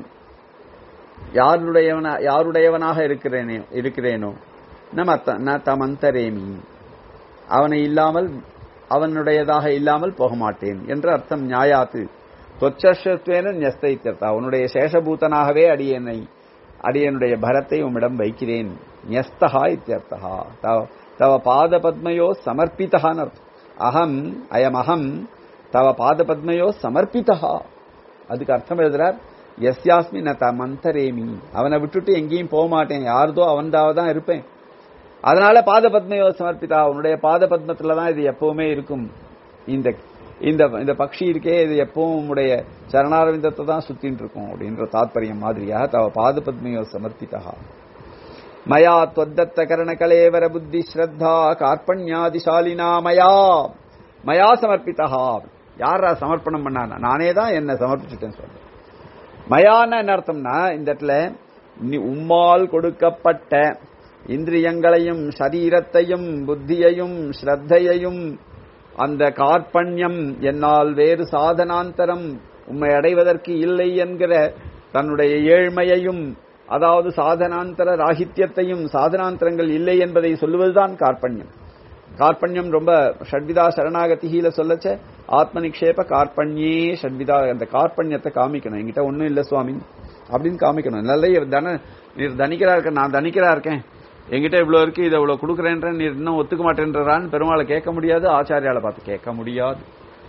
யாருடையவன யாருடையவனாக இருக்கிறேனே இருக்கிறேனோ நம்ம ந தமந்தரேமி அவனை இல்லாமல் அவனுடையதாக இல்லாமல் போக மாட்டேன் என்ற அர்த்தம் நியாயாத்து தொச்சஸ்வத்வேன நியஸ்தைத்தர்த்தா அவனுடைய சேஷபூதனாகவே அடியனை அடியனுடைய பரத்தை உம்மிடம் வைக்கிறேன் நியஸ்தகா இத்தியர்த்தகா தவ தவ பாத பத்மயோ சமர்ப்பித்தகான்னு அர்த்தம் அகம் அயம் அகம் தவ பாத பத்மயோ சமர்ப்பித்தகா அதுக்கு அர்த்தம் எழுதுறார் எஸ்யாஸ்மி ந தமந்தரேமி அவனை விட்டுட்டு எங்கேயும் போக மாட்டேன் யாருதோ அவன்தாவ தான் இருப்பேன் அதனால பாத பத்மையோ சமர்ப்பிதா உன்னுடைய பாத பத்மத்துல தான் இது எப்பவுமே இருக்கும் இந்த இந்த இந்த பக்ஷி இருக்கே இது எப்பவும் உன்னுடைய சரணாரவிந்தத்தை தான் சுத்தின்னு இருக்கும் அப்படின்ற தாத்பரியம் மாதிரியாக தவ பாத பத்மையோ சமர்ப்பிதா மயா त्वद्दत्त கரணகலேவர புத்தி ஸ்ரத்தா கார்பண்யாதிசாலினா மயா மயா சமர்ப்பிதா யாரா சமர்ப்பணம் பண்ணானா நானே தான் என்ன சமர்ப்பிச்சுட்டேன்னு சொல்றேன் மயான என்ன அர்த்தம்னா இந்த இடத்துல நீ உம்மால் கொடுக்கப்பட்ட இந்திரியங்களையும் சரீரத்தையும் புத்தியையும் ஸ்ரத்தையையும் அந்த கார்பண்யம் என்னால் வேறு சாதனாந்தரம் உம்மை அடைவதற்கு இல்லை என்கிற தன்னுடைய ஏழ்மையையும் அதாவது சாதனாந்தர ராகித்யத்தையும் சாதனாந்தரங்கள் இல்லை என்பதை சொல்லுவதுதான் கார்பண்யம் கார்பண்யம் ரொம்ப ஷட்விதா சரணாகதியில சொல்லச்ச ஆத்ம நிக்ஷேப கார்பண்யே ஷட்விதா அந்த கார்பண்யத்தை காமிக்கணும் என்கிட்ட ஒண்ணும் இல்ல சுவாமி அப்படின்னு காமிக்கணும் நல்ல தன நீர் தனிக்கிறா இருக்க நான் தனிக்கிறா இருக்கேன் என்கிட்ட இவ்வளவு இருக்கு இதை இவ்வளவு கொடுக்குறேன்ற நீர் இன்னும் ஒத்துக்க மாட்டேன்றான்னு பெருமாளை கேட்க முடியாது ஆச்சாரியால பார்த்து கேட்க முடியாது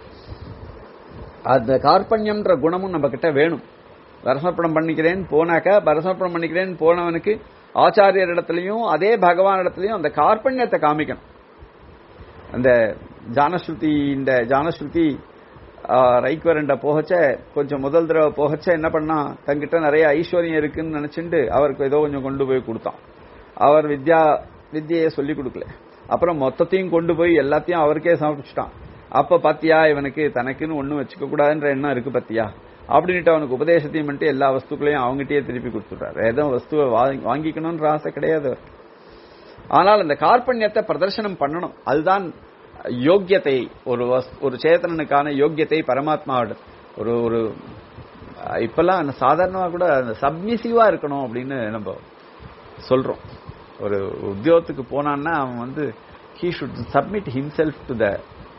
அந்த கார்பண்யம்ன்ற குணமும் நம்ம கிட்ட வேணும் பரசமர்ப்பணம் பண்ணிக்கிறேன் போனாக்க பரசமர்ப்பணம் பண்ணிக்கிறேன் போனவனுக்கு ஆச்சாரியர் இடத்துலயும் அதே பகவான் இடத்துலயும் அந்த கார்பண்யத்தை காமிக்கணும் அந்த ஜானஸ்ருதி இந்த ஜானஸ்ருதி ரைக்வரண்ட போகச்ச கொஞ்சம் முதல் தடவை போகச்ச என்ன பண்ணா தங்கிட்ட நிறைய ஐஸ்வர்யம் இருக்குன்னு நினைச்சுட்டு அவருக்கு ஏதோ கொஞ்சம் கொண்டு போய் கொடுத்தான் அவர் வித்யா வித்தியை சொல்லி கொடுக்கல அப்புறம் மொத்தத்தையும் கொண்டு போய் எல்லாத்தையும் அவருக்கே சமர்ப்பிச்சிட்டான் அப்ப பாத்தியா இவனுக்கு தனக்குன்னு ஒண்ணும் வச்சுக்க கூடாதுன்ற எண்ணம் இருக்கு பத்தியா அப்படின்ட்டு அவனுக்கு உபதேசத்தையும் பண்ணிட்டு எல்லா வஸ்துக்களையும் அவங்ககிட்டயே திருப்பி கொடுத்துட்டாரு ஏதோ வஸ்துவை வாங்கிக்கணும்ன்ற ஆசை கிடையாது அவருக்கு. ஆனால் அந்த கார்பண்யத்தை பிரதர்சனம் பண்ணணும் அதுதான் யோக்கியத்தை ஒரு வஸ்- ஒரு சேத்தனனுக்கான யோக்கியத்தை பரமாத்மாவோட ஒரு ஒரு அஹ், இப்பெல்லாம் சாதாரணமா கூட அந்த சப்மிசிவா இருக்கணும் அப்படின்னு நம்ம சொல்றோம் ஒரு உத்தியோகத்துக்கு போனான்னா அவன் வந்து he should submit himself to the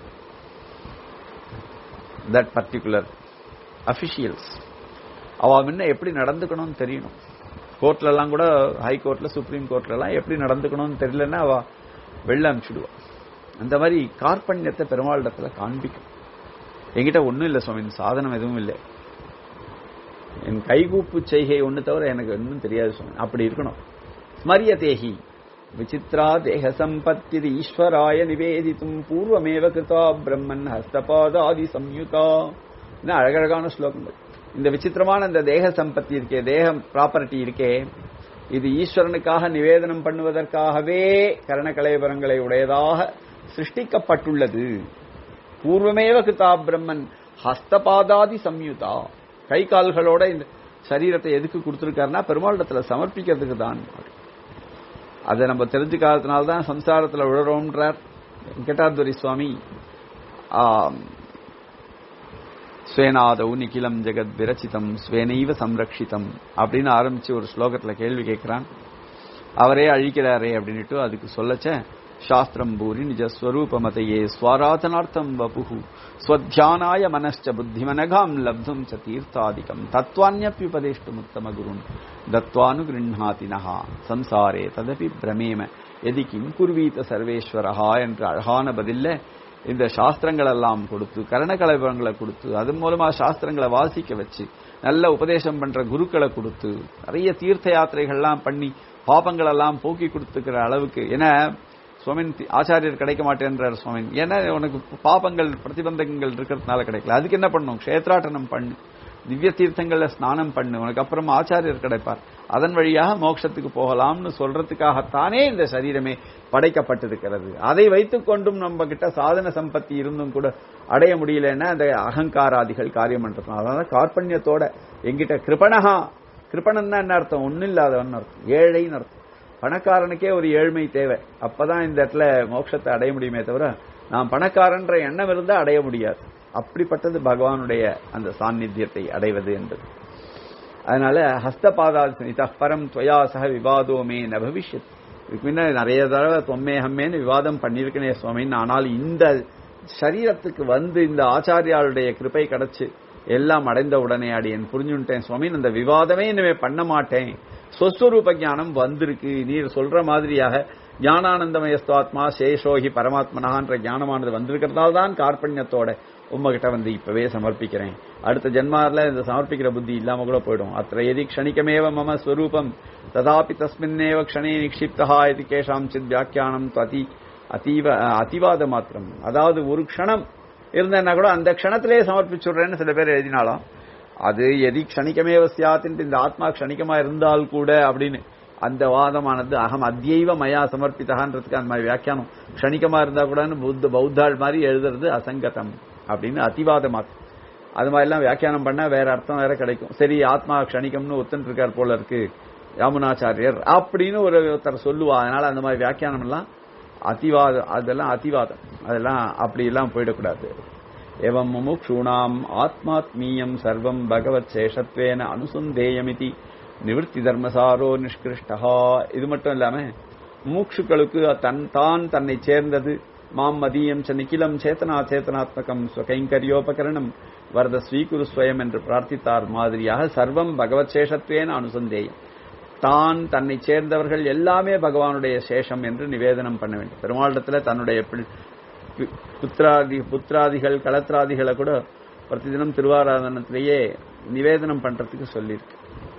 that particular officials அவ முன்ன எப்படி நடந்துக்கணும்னு தெரியணும் கோர்ட்ல எல்லாம் கூட ஹை கோர்ட்ல சுப்ரீம் கோர்ட்ல எல்லாம் எப்படி நடந்துக்கணும்னு தெரியலன்னா அவ வெளில அனுப்பிச்சுடுவா அந்த மாதிரி கார்பண்யத்தை பெருமாளிடத்துல காண்பிக்கும் என்கிட்ட ஒண்ணும் இல்ல சுவாமி சாதனம் எதுவும் இல்லை என் கைகூப்பு செய்கை ஒண்ணு தவிர எனக்கு ஒன்றும் தெரியாது சுவாமி அப்படி இருக்கணும் ஸ்மரியதேஹி விசித்ரா தேக சம்பத்தி ஈஸ்வராய நிவேதித்தும் பூர்வமேவ கிருதா பிரம்மன் ஹஸ்தபாதாதி சம்யுதா இன்னும் அழகழகான ஸ்லோகங்கள் இந்த விசித்திரமான இந்த தேக சம்பத்தி இருக்கே தேக ப்ராப்பர்ட்டி இருக்கே இது ஈஸ்வரனுக்காக நிவேதனம் பண்ணுவதற்காகவே கரணகலைபரங்களை உடையதாக சிருஷ்டிக்கப்பட்டுள்ளது பூர்வமேவ கிருதா பிரம்மன் ஹஸ்தபாதாதி சம்யுதா கை கால்களோட இந்த சரீரத்தை எதுக்கு கொடுத்திருக்காருன்னா பெருமாளிடத்துல சமர்ப்பிக்கிறதுக்கு தான் அதை நம்ம தெரிஞ்சுக்காததுனால தான் சம்சாரத்தில் விழுறோம்ன்றார் வெங்கடாதுரி சுவாமி ஆம், ஸ்வேனாதவு நிகிலம் ஜெகத் விரச்சிதம் ஸ்வேனைவ சம்ரக்ஷிதம் அப்படின்னு ஆரம்பிச்சு ஒரு ஸ்லோகத்துல கேள்வி கேட்கிறான் அவரே அழிக்கிறாரே அப்படின்னுட்டு அதுக்கு சொல்லச்ச சாஸ்திரம் பூரி நிஜ ஸ்வரூபமதையே ஸ்வராதனார்த்தம் வபுகு ஸ்வத்தியானாய மனశ్చ புத்திமனகாம் லப்தும் ச தீர்த்தாதிகம் தத்வான்யப்யுபதேஷ்டும் உத்தம குருன் தத்வானு கிருண்ணாதி நகா சம்சாரே ததபி பிரமேம எதி கிம் குர்வீத சர்வேஸ்வரஹா என்ற அழகான பதில்ல இந்த சாஸ்திரங்கள் எல்லாம் கொடுத்து கரணகலபங்களை கொடுத்து அது மூலமா சாஸ்திரங்களை வாசிக்க வச்சு நல்ல உபதேசம் பண்ற குருக்களை கொடுத்து நிறைய தீர்த்த யாத்திரைகள்லாம் பண்ணி பாபங்கள் எல்லாம் போக்கி கொடுத்துக்கிற அளவுக்கு ஏன்னா சுவாமின் தி- ஆச்சாரியர் கிடைக்க மாட்டேன்றார் சுவாமின் ஏன்னா உனக்கு பாபங்கள் பிரதிபந்தகங்கள் இருக்கிறதுனால கிடைக்கல அதுக்கு என்ன பண்ணும் க்ஷேத்ராட்டனம் பண்ணு திவ்ய தீர்த்தங்கள்ல ஸ்நானம் பண்ணு உனக்கு அப்புறம் ஆச்சாரியர் கிடைப்பார் அதன் வழியாக மோட்சத்துக்கு போகலாம்னு சொல்றதுக்காகத்தானே இந்த சரீரமே படைக்கப்பட்டிருக்கிறது அதை வைத்துக் கொண்டும் நம்ம கிட்ட சாதன சம்பத்தி இருந்தும் கூட அடைய முடியலன்னா அந்த அகங்காராதிகள் காரியம் பண்றதுனால அதான் கார்பண்யத்தோட எங்கிட்ட கிருபணஹா கிருபணன்னா என்ன அர்த்தம் ஒன்னும் இல்லாதவன் அர்த்தம் ஏழைன்னு அர்த்தம் பணக்காரனுக்கே ஒரு ஏழ்மை தேவை அப்பதான் இந்த இடத்துல மோட்சத்தை அடைய முடியுமே தவிர நான் பணக்காரன்ற எண்ணம் இருந்தா அடைய முடியாது அப்படிப்பட்டது பகவானுடைய அந்த சாநித்தியத்தை அடைவது என்பது அதனால ஹஸ்தபாதால் இத பரம் துவயா சக விவாதோமே ந பவிஷ்யத் இதுக்கு முன்ன நிறைய தடவை தொம்மே ஹம்மேன்னு விவாதம் பண்ணியிருக்கனே சுவாமின்னு ஆனால் இந்த சரீரத்துக்கு வந்து இந்த ஆச்சாரியாளுடைய கிருபை கிடைச்சு எல்லாம் அடைந்த உடனே அடியேன் புரிஞ்சுட்டேன் சுவாமி இந்த விவாதமே இனிமே பண்ண மாட்டேன் சொஸ்வரூப ஞானம் வந்திருக்கு நீர் சொல்ற மாதிரியாக ஞானானந்தமயஸ்தாத்மா சேஷோகி பரமாத்மனான்ற ஞானமானது வந்திருக்கிறதால தான் கார்பண்யத்தோட உம்மகிட்ட வந்து இப்பவே சமர்ப்பிக்கிறேன் அடுத்த ஜென்மாரில் இந்த சமர்ப்பிக்கிற புத்தி இல்லாம கூட போயிடும் அத்த எதி க்ஷணிக்கமேவ மம ஸ்வரூபம் ததாபி தஸ்மின்னேவ க்ஷணே நிக்ஷிப்தா இது கேஷாம் சித் வியாக்கியானம் அதி அதீவ அதிவாத மாத்திரம் அதாவது ஒரு க்ஷணம் இருந்தேன்னா கூட அந்த க்ஷணத்திலே சமர்ப்பிச்சுடுறேன்னு சில பேர் எழுதினாலும் அது எதி க்ஷணிக்கமேவ சியாத்தின்ட்டு இந்த ஆத்மா க்ஷணிக்கமா இருந்தால் கூட அப்படின்னு அந்த வாதமானது அகம் அத்தியைவ மயா சமர்ப்பித்தகான்றதுக்கு அந்த மாதிரி வியாக்கியானம் க்ஷணிக்கமா இருந்தா கூடன்னு புத்த பௌத்தாள் மாதிரி எழுதுறது அசங்கதம் அப்படின்னு அதிவாத மாத்திரம் அது மாதிரிலாம் வியாக்கியானம் பண்ணா வேற அர்த்தம் வேற கிடைக்கும் சரி ஆத்மா க்ஷணிக்கம்னு ஒத்துன்னு இருக்கார் போல இருக்கு யாமுனாச்சாரியர் அப்படின்னு ஒரு ஒருத்தர் சொல்லுவா அதனால அந்த மாதிரி வியாக்கியானம் எல்லாம் அதிவாதம் அதெல்லாம் அதிவாதம் அதெல்லாம் அப்படி எல்லாம் போயிடக்கூடாது एवं मुमुक्षूणाम् आत्मात्मीयम् सर्वम् भगवत् शेषत्वेन अनुसन्धेयमिति நிவர்த்தி தர்மசாரோ நிஷ்கிருஷ்டா இது மட்டும் இல்லாம மூக்ஷுக்களுக்கு தன் தான் தன்னை சேர்ந்தது மாம் மதியம் ச நிகிலம் சேத்தனா சேத்தனாத்மகம் ஸ்வகைங்கரியோபகரணம் வரத ஸ்வீகுரு ஸ்வயம் என்று பிரார்த்தித்தார் மாதிரியாக சர்வம் பகவத் சேஷத்வேன அனுசந்தேயம் தான் தன்னை சேர்ந்தவர்கள் எல்லாமே பகவானுடைய சேஷம் என்று நிவேதனம் பண்ண வேண்டும் பெருமாளிடத்துல தன்னுடைய பிள்- பு- புத்திராதி புத்திராதிகள் களத்ராதிகளை கூட பிரதிதினம் திருவாராதனத்திலேயே நிவேதனம் பண்றதுக்கு சொல்லியிருக்கு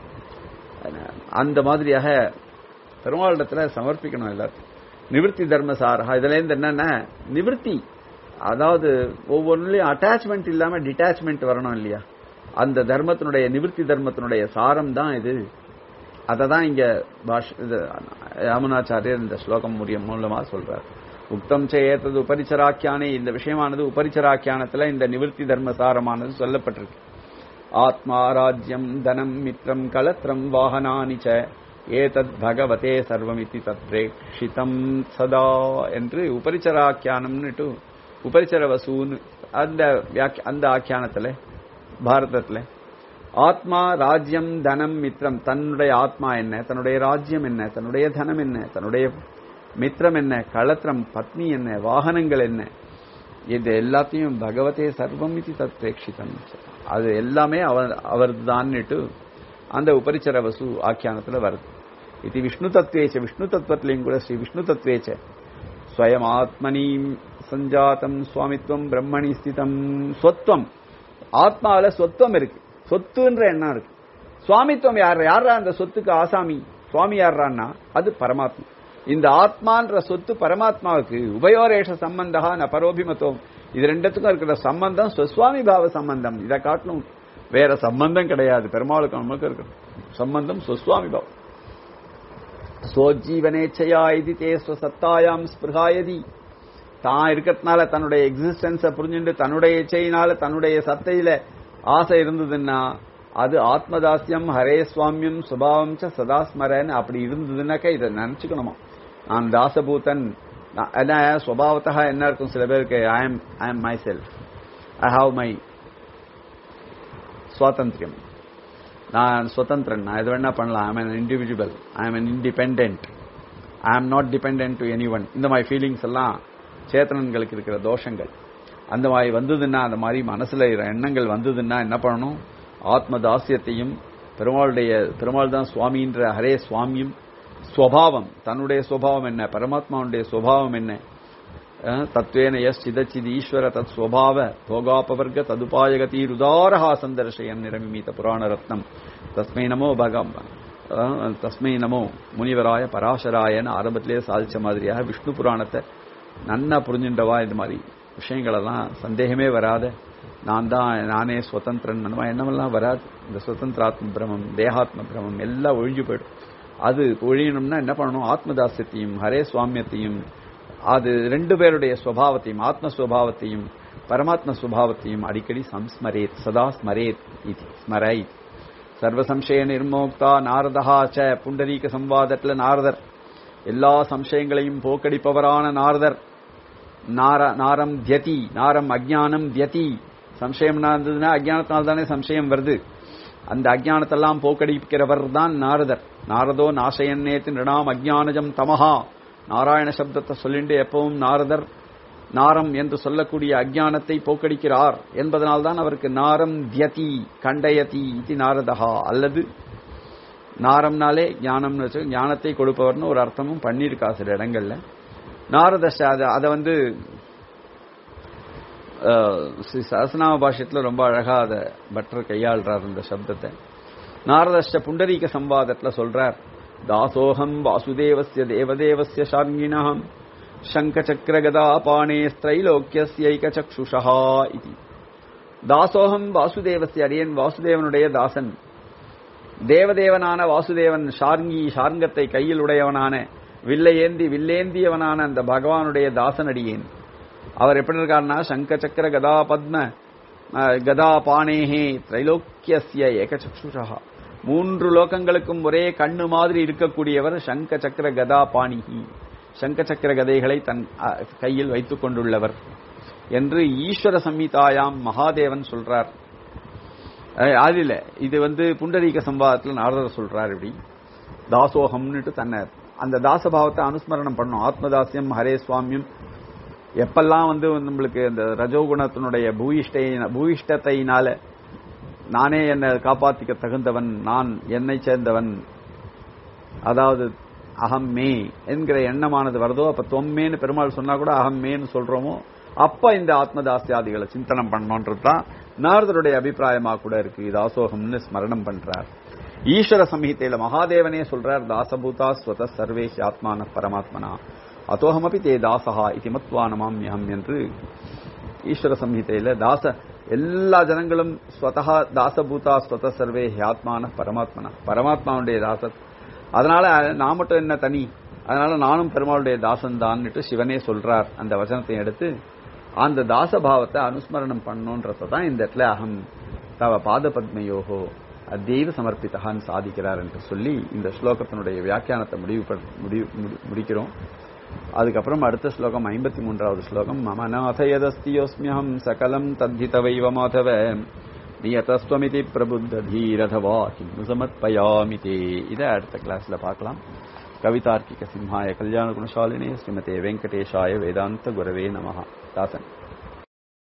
அதனால அந்த மாதிரியாக பெருமாளிடத்துல சமர்ப்பிக்கணும் எல்லாத்தையும் நிவர்த்தி தர்மசாரா இதுல இருந்து என்னன்னா நிவர்த்தி அதாவது ஒவ்வொன்றுலயும் அட்டாச்மெண்ட் இல்லாம டிட்டாச்மெண்ட் வரணும் இல்லையா அந்த தர்மத்தினுடைய நிவர்த்தி தர்மத்தினுடைய சாரம் தான் இது அதை தான் இங்க பாஷ் இது யாமுனாச்சாரியர் இந்த ஸ்லோகம் மூலியம் மூலமா சொல்றார் உக்தம் சேத்தது உபரிச்சராக்கியானே இந்த விஷயமானது உபரிச்சராக்கியானத்துல இந்த நிவர்த்தி தர்மசாரமானது சொல்லப்பட்டிருக்கு ஆத்மா ராஜ்யம் தனம் மித்ரம் கலத்ரம் வாகனானி ச ஏதத் பகவதே சர்வமிதி தத்ரேக்ஷிதம் சதா என்று உபரிச்சராக்கியானம்னுட்டு உபரிச்சர வசூன்னு அந்த வியாக்கிய- அந்த ஆக்கியானத்துல பாரதத்துல ஆத்மா ராஜ்யம் தனம் மித்ரம் தன்னுடைய ஆத்மா என்ன தன்னுடைய ராஜ்யம் என்ன தன்னுடைய தனம் என்ன தன்னுடைய மித்ரம் என்ன களத்திரம் பத்னி என்ன வாகனங்கள் என்ன இது எல்லாத்தையும் பகவதே சர்வம் இது தத்ரேக்ஷிதம் அது எல்லாமே அவர் அவர் அந்த உபரிச்சர வசு ஆக்கியானத்துல வருது இது விஷ்ணு தத்வேச்ச விஷ்ணு தத்துவத்திலையும் கூட ஸ்ரீ விஷ்ணு தத்வேச்ச ஸ்வயம் ஆத்மனி சஞ்சாத்தம் சுவாமித்வம் பிரம்மணி ஸ்திதம் சொத்வம் ஆத்மாவில சொத்துவம் இருக்கு சொத்துன்ற எண்ணம் இருக்கு சுவாமித்துவம் யார் யாரா அந்த சொத்துக்கு ஆசாமி சுவாமி யாரான்னா அது பரமாத்மா இந்த ஆத்மான்ற சொத்து பரமாத்மாவுக்கு உபயோரேஷ சம்பந்தா ந பரோபிமத்துவம் இது ரெண்டுத்துக்கும் இருக்கிற சம்பந்தம் சுவாமி பாவ சம்பந்தம் இதை காட்டிலும் வேற சம்பந்தம் கிடையாது பெருமாளுக்கு நமக்கு இருக்கிற சம்பந்தம் சுவாமி பாவம் சோஜீவனேச்சையா இது தே சத்தாயாம் ஸ்பிருகாயதி தான் இருக்கிறதுனால தன்னுடைய எக்ஸிஸ்டன்ஸ புரிஞ்சுட்டு தன்னுடைய இச்சையினால தன்னுடைய சத்தையில ஆசை இருந்ததுன்னா அது ஆத்மதாசியம் ஹரே சுவாமியம் சுபாவம் ச சதா ஸ்மரன் அப்படி இருந்ததுன்னாக்கா இதை நினைச்சுக்கணுமா நான் தாசபூதன் நான் என்ன சுபாவத்தா என்ன இருக்கும் சில பேருக்கு I am I am myself I have my சுவாதந்திரியம் நான் சுதந்திரன் நான் எது வேணா பண்ணலாம் I am individual I am independent I am not depend to anyone இந்த மாதிரி ஃபீலிங்ஸ் எல்லாம் சேத்தனன்களுக்கு இருக்கிற தோஷங்கள் அந்த மாதிரி வந்ததுன்னா அந்த மாதிரி மனசுல இருக்கிற எண்ணங்கள் வந்ததுன்னா என்ன பண்ணணும் ஆத்ம தாசியத்தையும் பெருமாளுடைய பெருமாள் தான் சுவாமின்ற ஹரே சுவாமியும் ஸ்வபாவம் தன்னுடைய சுவாவம் என்ன பரமாத்மாவுடைய சுவாவம் என்ன அஹ், தத்வேன எஸ் சிதச்சித் ஈஸ்வர தத் ஸ்வபாவ போகாபவர்க ததுபாயகதீருதாரஹா சந்தர்ஷயன் நிரமிமீத புராண ரத்னம் தஸ்மை நமோ பகம் அஹ், தஸ்மை நமோ முனிவராய பராசராயன்னு ஆரம்பத்திலேயே சாதிச்ச மாதிரியாக விஷ்ணு புராணத்தை நன்னா புரிஞ்சுண்டவா இந்த மாதிரி விஷயங்களெல்லாம் சந்தேகமே வராத நான் தான் நானே சுதந்திரன் அந்த மாதிரி எண்ணமெல்லாம் வராது இந்த சுதந்திராத்ம பிரமம் தேகாத்ம பிரமம் எல்லாம் ஒழிஞ்சு போயிடும் அது ஒழியணும்னா என்ன பண்ணணும் ஆத்மதாசியத்தையும் ஹரே சுவாமியத்தையும் அது ரெண்டு பேருடைய சுவாவத்தையும் ஆத்ம சுவாவத்தையும் பரமாத்ம சுபாவத்தையும் அடிக்கடி சம்ஸ்மரேத் சதா ஸ்மரேத் இது ஸ்மரை சர்வசம்சய நிர்மோக்தா நாரதா ச புண்டரீக சம்வாதத்துல நாரதர் எல்லா சம்சயங்களையும் போக்கடிப்பவரான நாரதர் நார நாரம் தியதி நாரம் அஜ்ஞானம் தியதி சம்சயம் இருந்ததுன்னா அஜ்ஞானத்தினால தானே சம்சயம் வருது அந்த அஜ்ஞானத்தெல்லாம் போக்கடிக்கிறவர் தான் நாரதர் நாரதோ நாசயன்னேத்து நிருணாம் அஜ்ஞானஜம் தமஹா நாராயண சப்தத்தை சொல்லிண்டு எப்பவும் நாரதர் நாரம் என்று சொல்லக்கூடிய அஜ்ஞானத்தை போக்கடிக்கிறார் என்பதனால்தான் அவருக்கு நாரம் தியதி கண்டயதி இது நாரதஹா அல்லது நாரம்னாலே ஞானம்னு வச்சு ஞானத்தை கொடுப்பவர்னு ஒரு அர்த்தமும் பண்ணியிருக்கா சில இடங்கள்ல நாரத அதை வந்து அஹ், ஸ்ரீ சரசநாம பாஷ்யத்துல ரொம்ப அழகா அதை பட்டர் கையாள்றார் இந்த சப்தத்தை நாரதஷ்ட புண்டரீக சம்வாதத்துல சொல்றார் தாசோகம் வாசுதேவஸ்ய தேவதேவஸ்ய ஷார்ங்கிணாம் சங்கச்சக்கர கதா பாணே ஸ்திரைலோக்கியஸ்யைக சக்ஷுஷா இது தாசோகம் வாசுதேவஸ்ய அடியன் வாசுதேவனுடைய தாசன் தேவதேவனான வாசுதேவன் ஷார்ங்கி ஷார்ங்கத்தை கையில் உடையவனான வில்லை ஏந்தி வில்லேந்தியவனான அந்த பகவானுடைய தாசனடியேன் அவர் எப்படி இருக்காருன்னா சங்க சக்கர கதா பத்ம அஹ், கதா பாணேஹே திரைலோக்கியஸ்ய ஏகசக்ஷுஷா மூன்று லோகங்களுக்கும் ஒரே கண்ணு மாதிரி இருக்கக்கூடியவர் சங்க சக்கர கதா பாணிஹி சங்க சக்கர கதைகளை தன் அஹ், கையில் வைத்துக் கொண்டுள்ளவர் என்று ஈஸ்வர சம்ஹிதாயாம் மகாதேவன் சொல்றார் அஹ், அது இல்ல இது வந்து புண்டரீக சம்பாதத்துல நாரதர் சொல்றாரு இப்படி தாசோகம்னுட்டு தன்னை அந்த தாசபாவத்தை அனுஸ்மரணம் பண்ணும் ஆத்மதாசியம் ஹரே சுவாமியம் எப்பெல்லாம் வந்து நம்மளுக்கு இந்த ரஜோகுணத்தினுடைய பூயிஷ்டை பூயிஷ்டத்தையினால நானே என்னை காப்பாத்திக்க தகுந்தவன் நான் என்னை சேர்ந்தவன் அதாவது அகம் மே என்கிற எண்ணமானது வருதோ அப்ப தொம்மேன்னு பெருமாள் சொன்னா கூட அகம் மேன்னு சொல்றோமோ அப்ப இந்த ஆத்மதாசியாதிகளை சிந்தனம் பண்ணோன்றது தான் நாரதருடைய அபிப்பிராயமா கூட இருக்கு தாசோகம்னு ஸ்மரணம் பண்றார் ஈஸ்வர சம்ஹிதையில மகாதேவனே சொல்றார் தாசபூதா ஸ்வத சர்வேஷ் ஆத்மான பரமாத்மனா அதோகமபி தே தாசஹா இது மத்வா நமாமியகம் என்று ஈஸ்வர சம்ஹிதையில தாச எல்லா ஜனங்களும் ஸ்வதஹா தாசபூதா ஸ்வத சர்வே ஆத்மான பரமாத்மனா பரமாத்மாவுடைய தாச அதனால நான் மட்டும் என்ன தனி அதனால நானும் பெருமாளுடைய தாசன் தான்னுட்டு சிவனே சொல்றார் அந்த வசனத்தை எடுத்து அந்த தாசபாவத்தை அனுஸ்மரணம் பண்ணோன்றத தான் இந்த இடத்துல அகம் தவ பாத பத்மயோகோ அத்தெய்வ சமர்ப்பித்தகான்னு சாதிக்கிறார் என்று சொல்லி இந்த ஸ்லோகத்தினுடைய வியாக்கியானத்தை முடிவு பண்- முடிவு முடி- முடிக்கிறோம் அதுக்கப்புறம் அடுத்த ஸ்லோகம் ஐம்பத்தி மூன்றாவது ஸ்லோகம் மம நாத யதஸ்தியோஸ்மியம் சகலம் தத்திதவைவ மாதவ நியதஸ்வமிதி பிரபுத்த தீரதவா கிம் சமர்ப்பயாமி தே இதை அடுத்த கிளாஸ்ல பார்க்கலாம் கவிதார்க்கிக சிம்ஹாய கல்யாண குணசாலினே ஸ்ரீமதே வெங்கடேஷாய வேதாந்த குரவே நமஹ தாசன்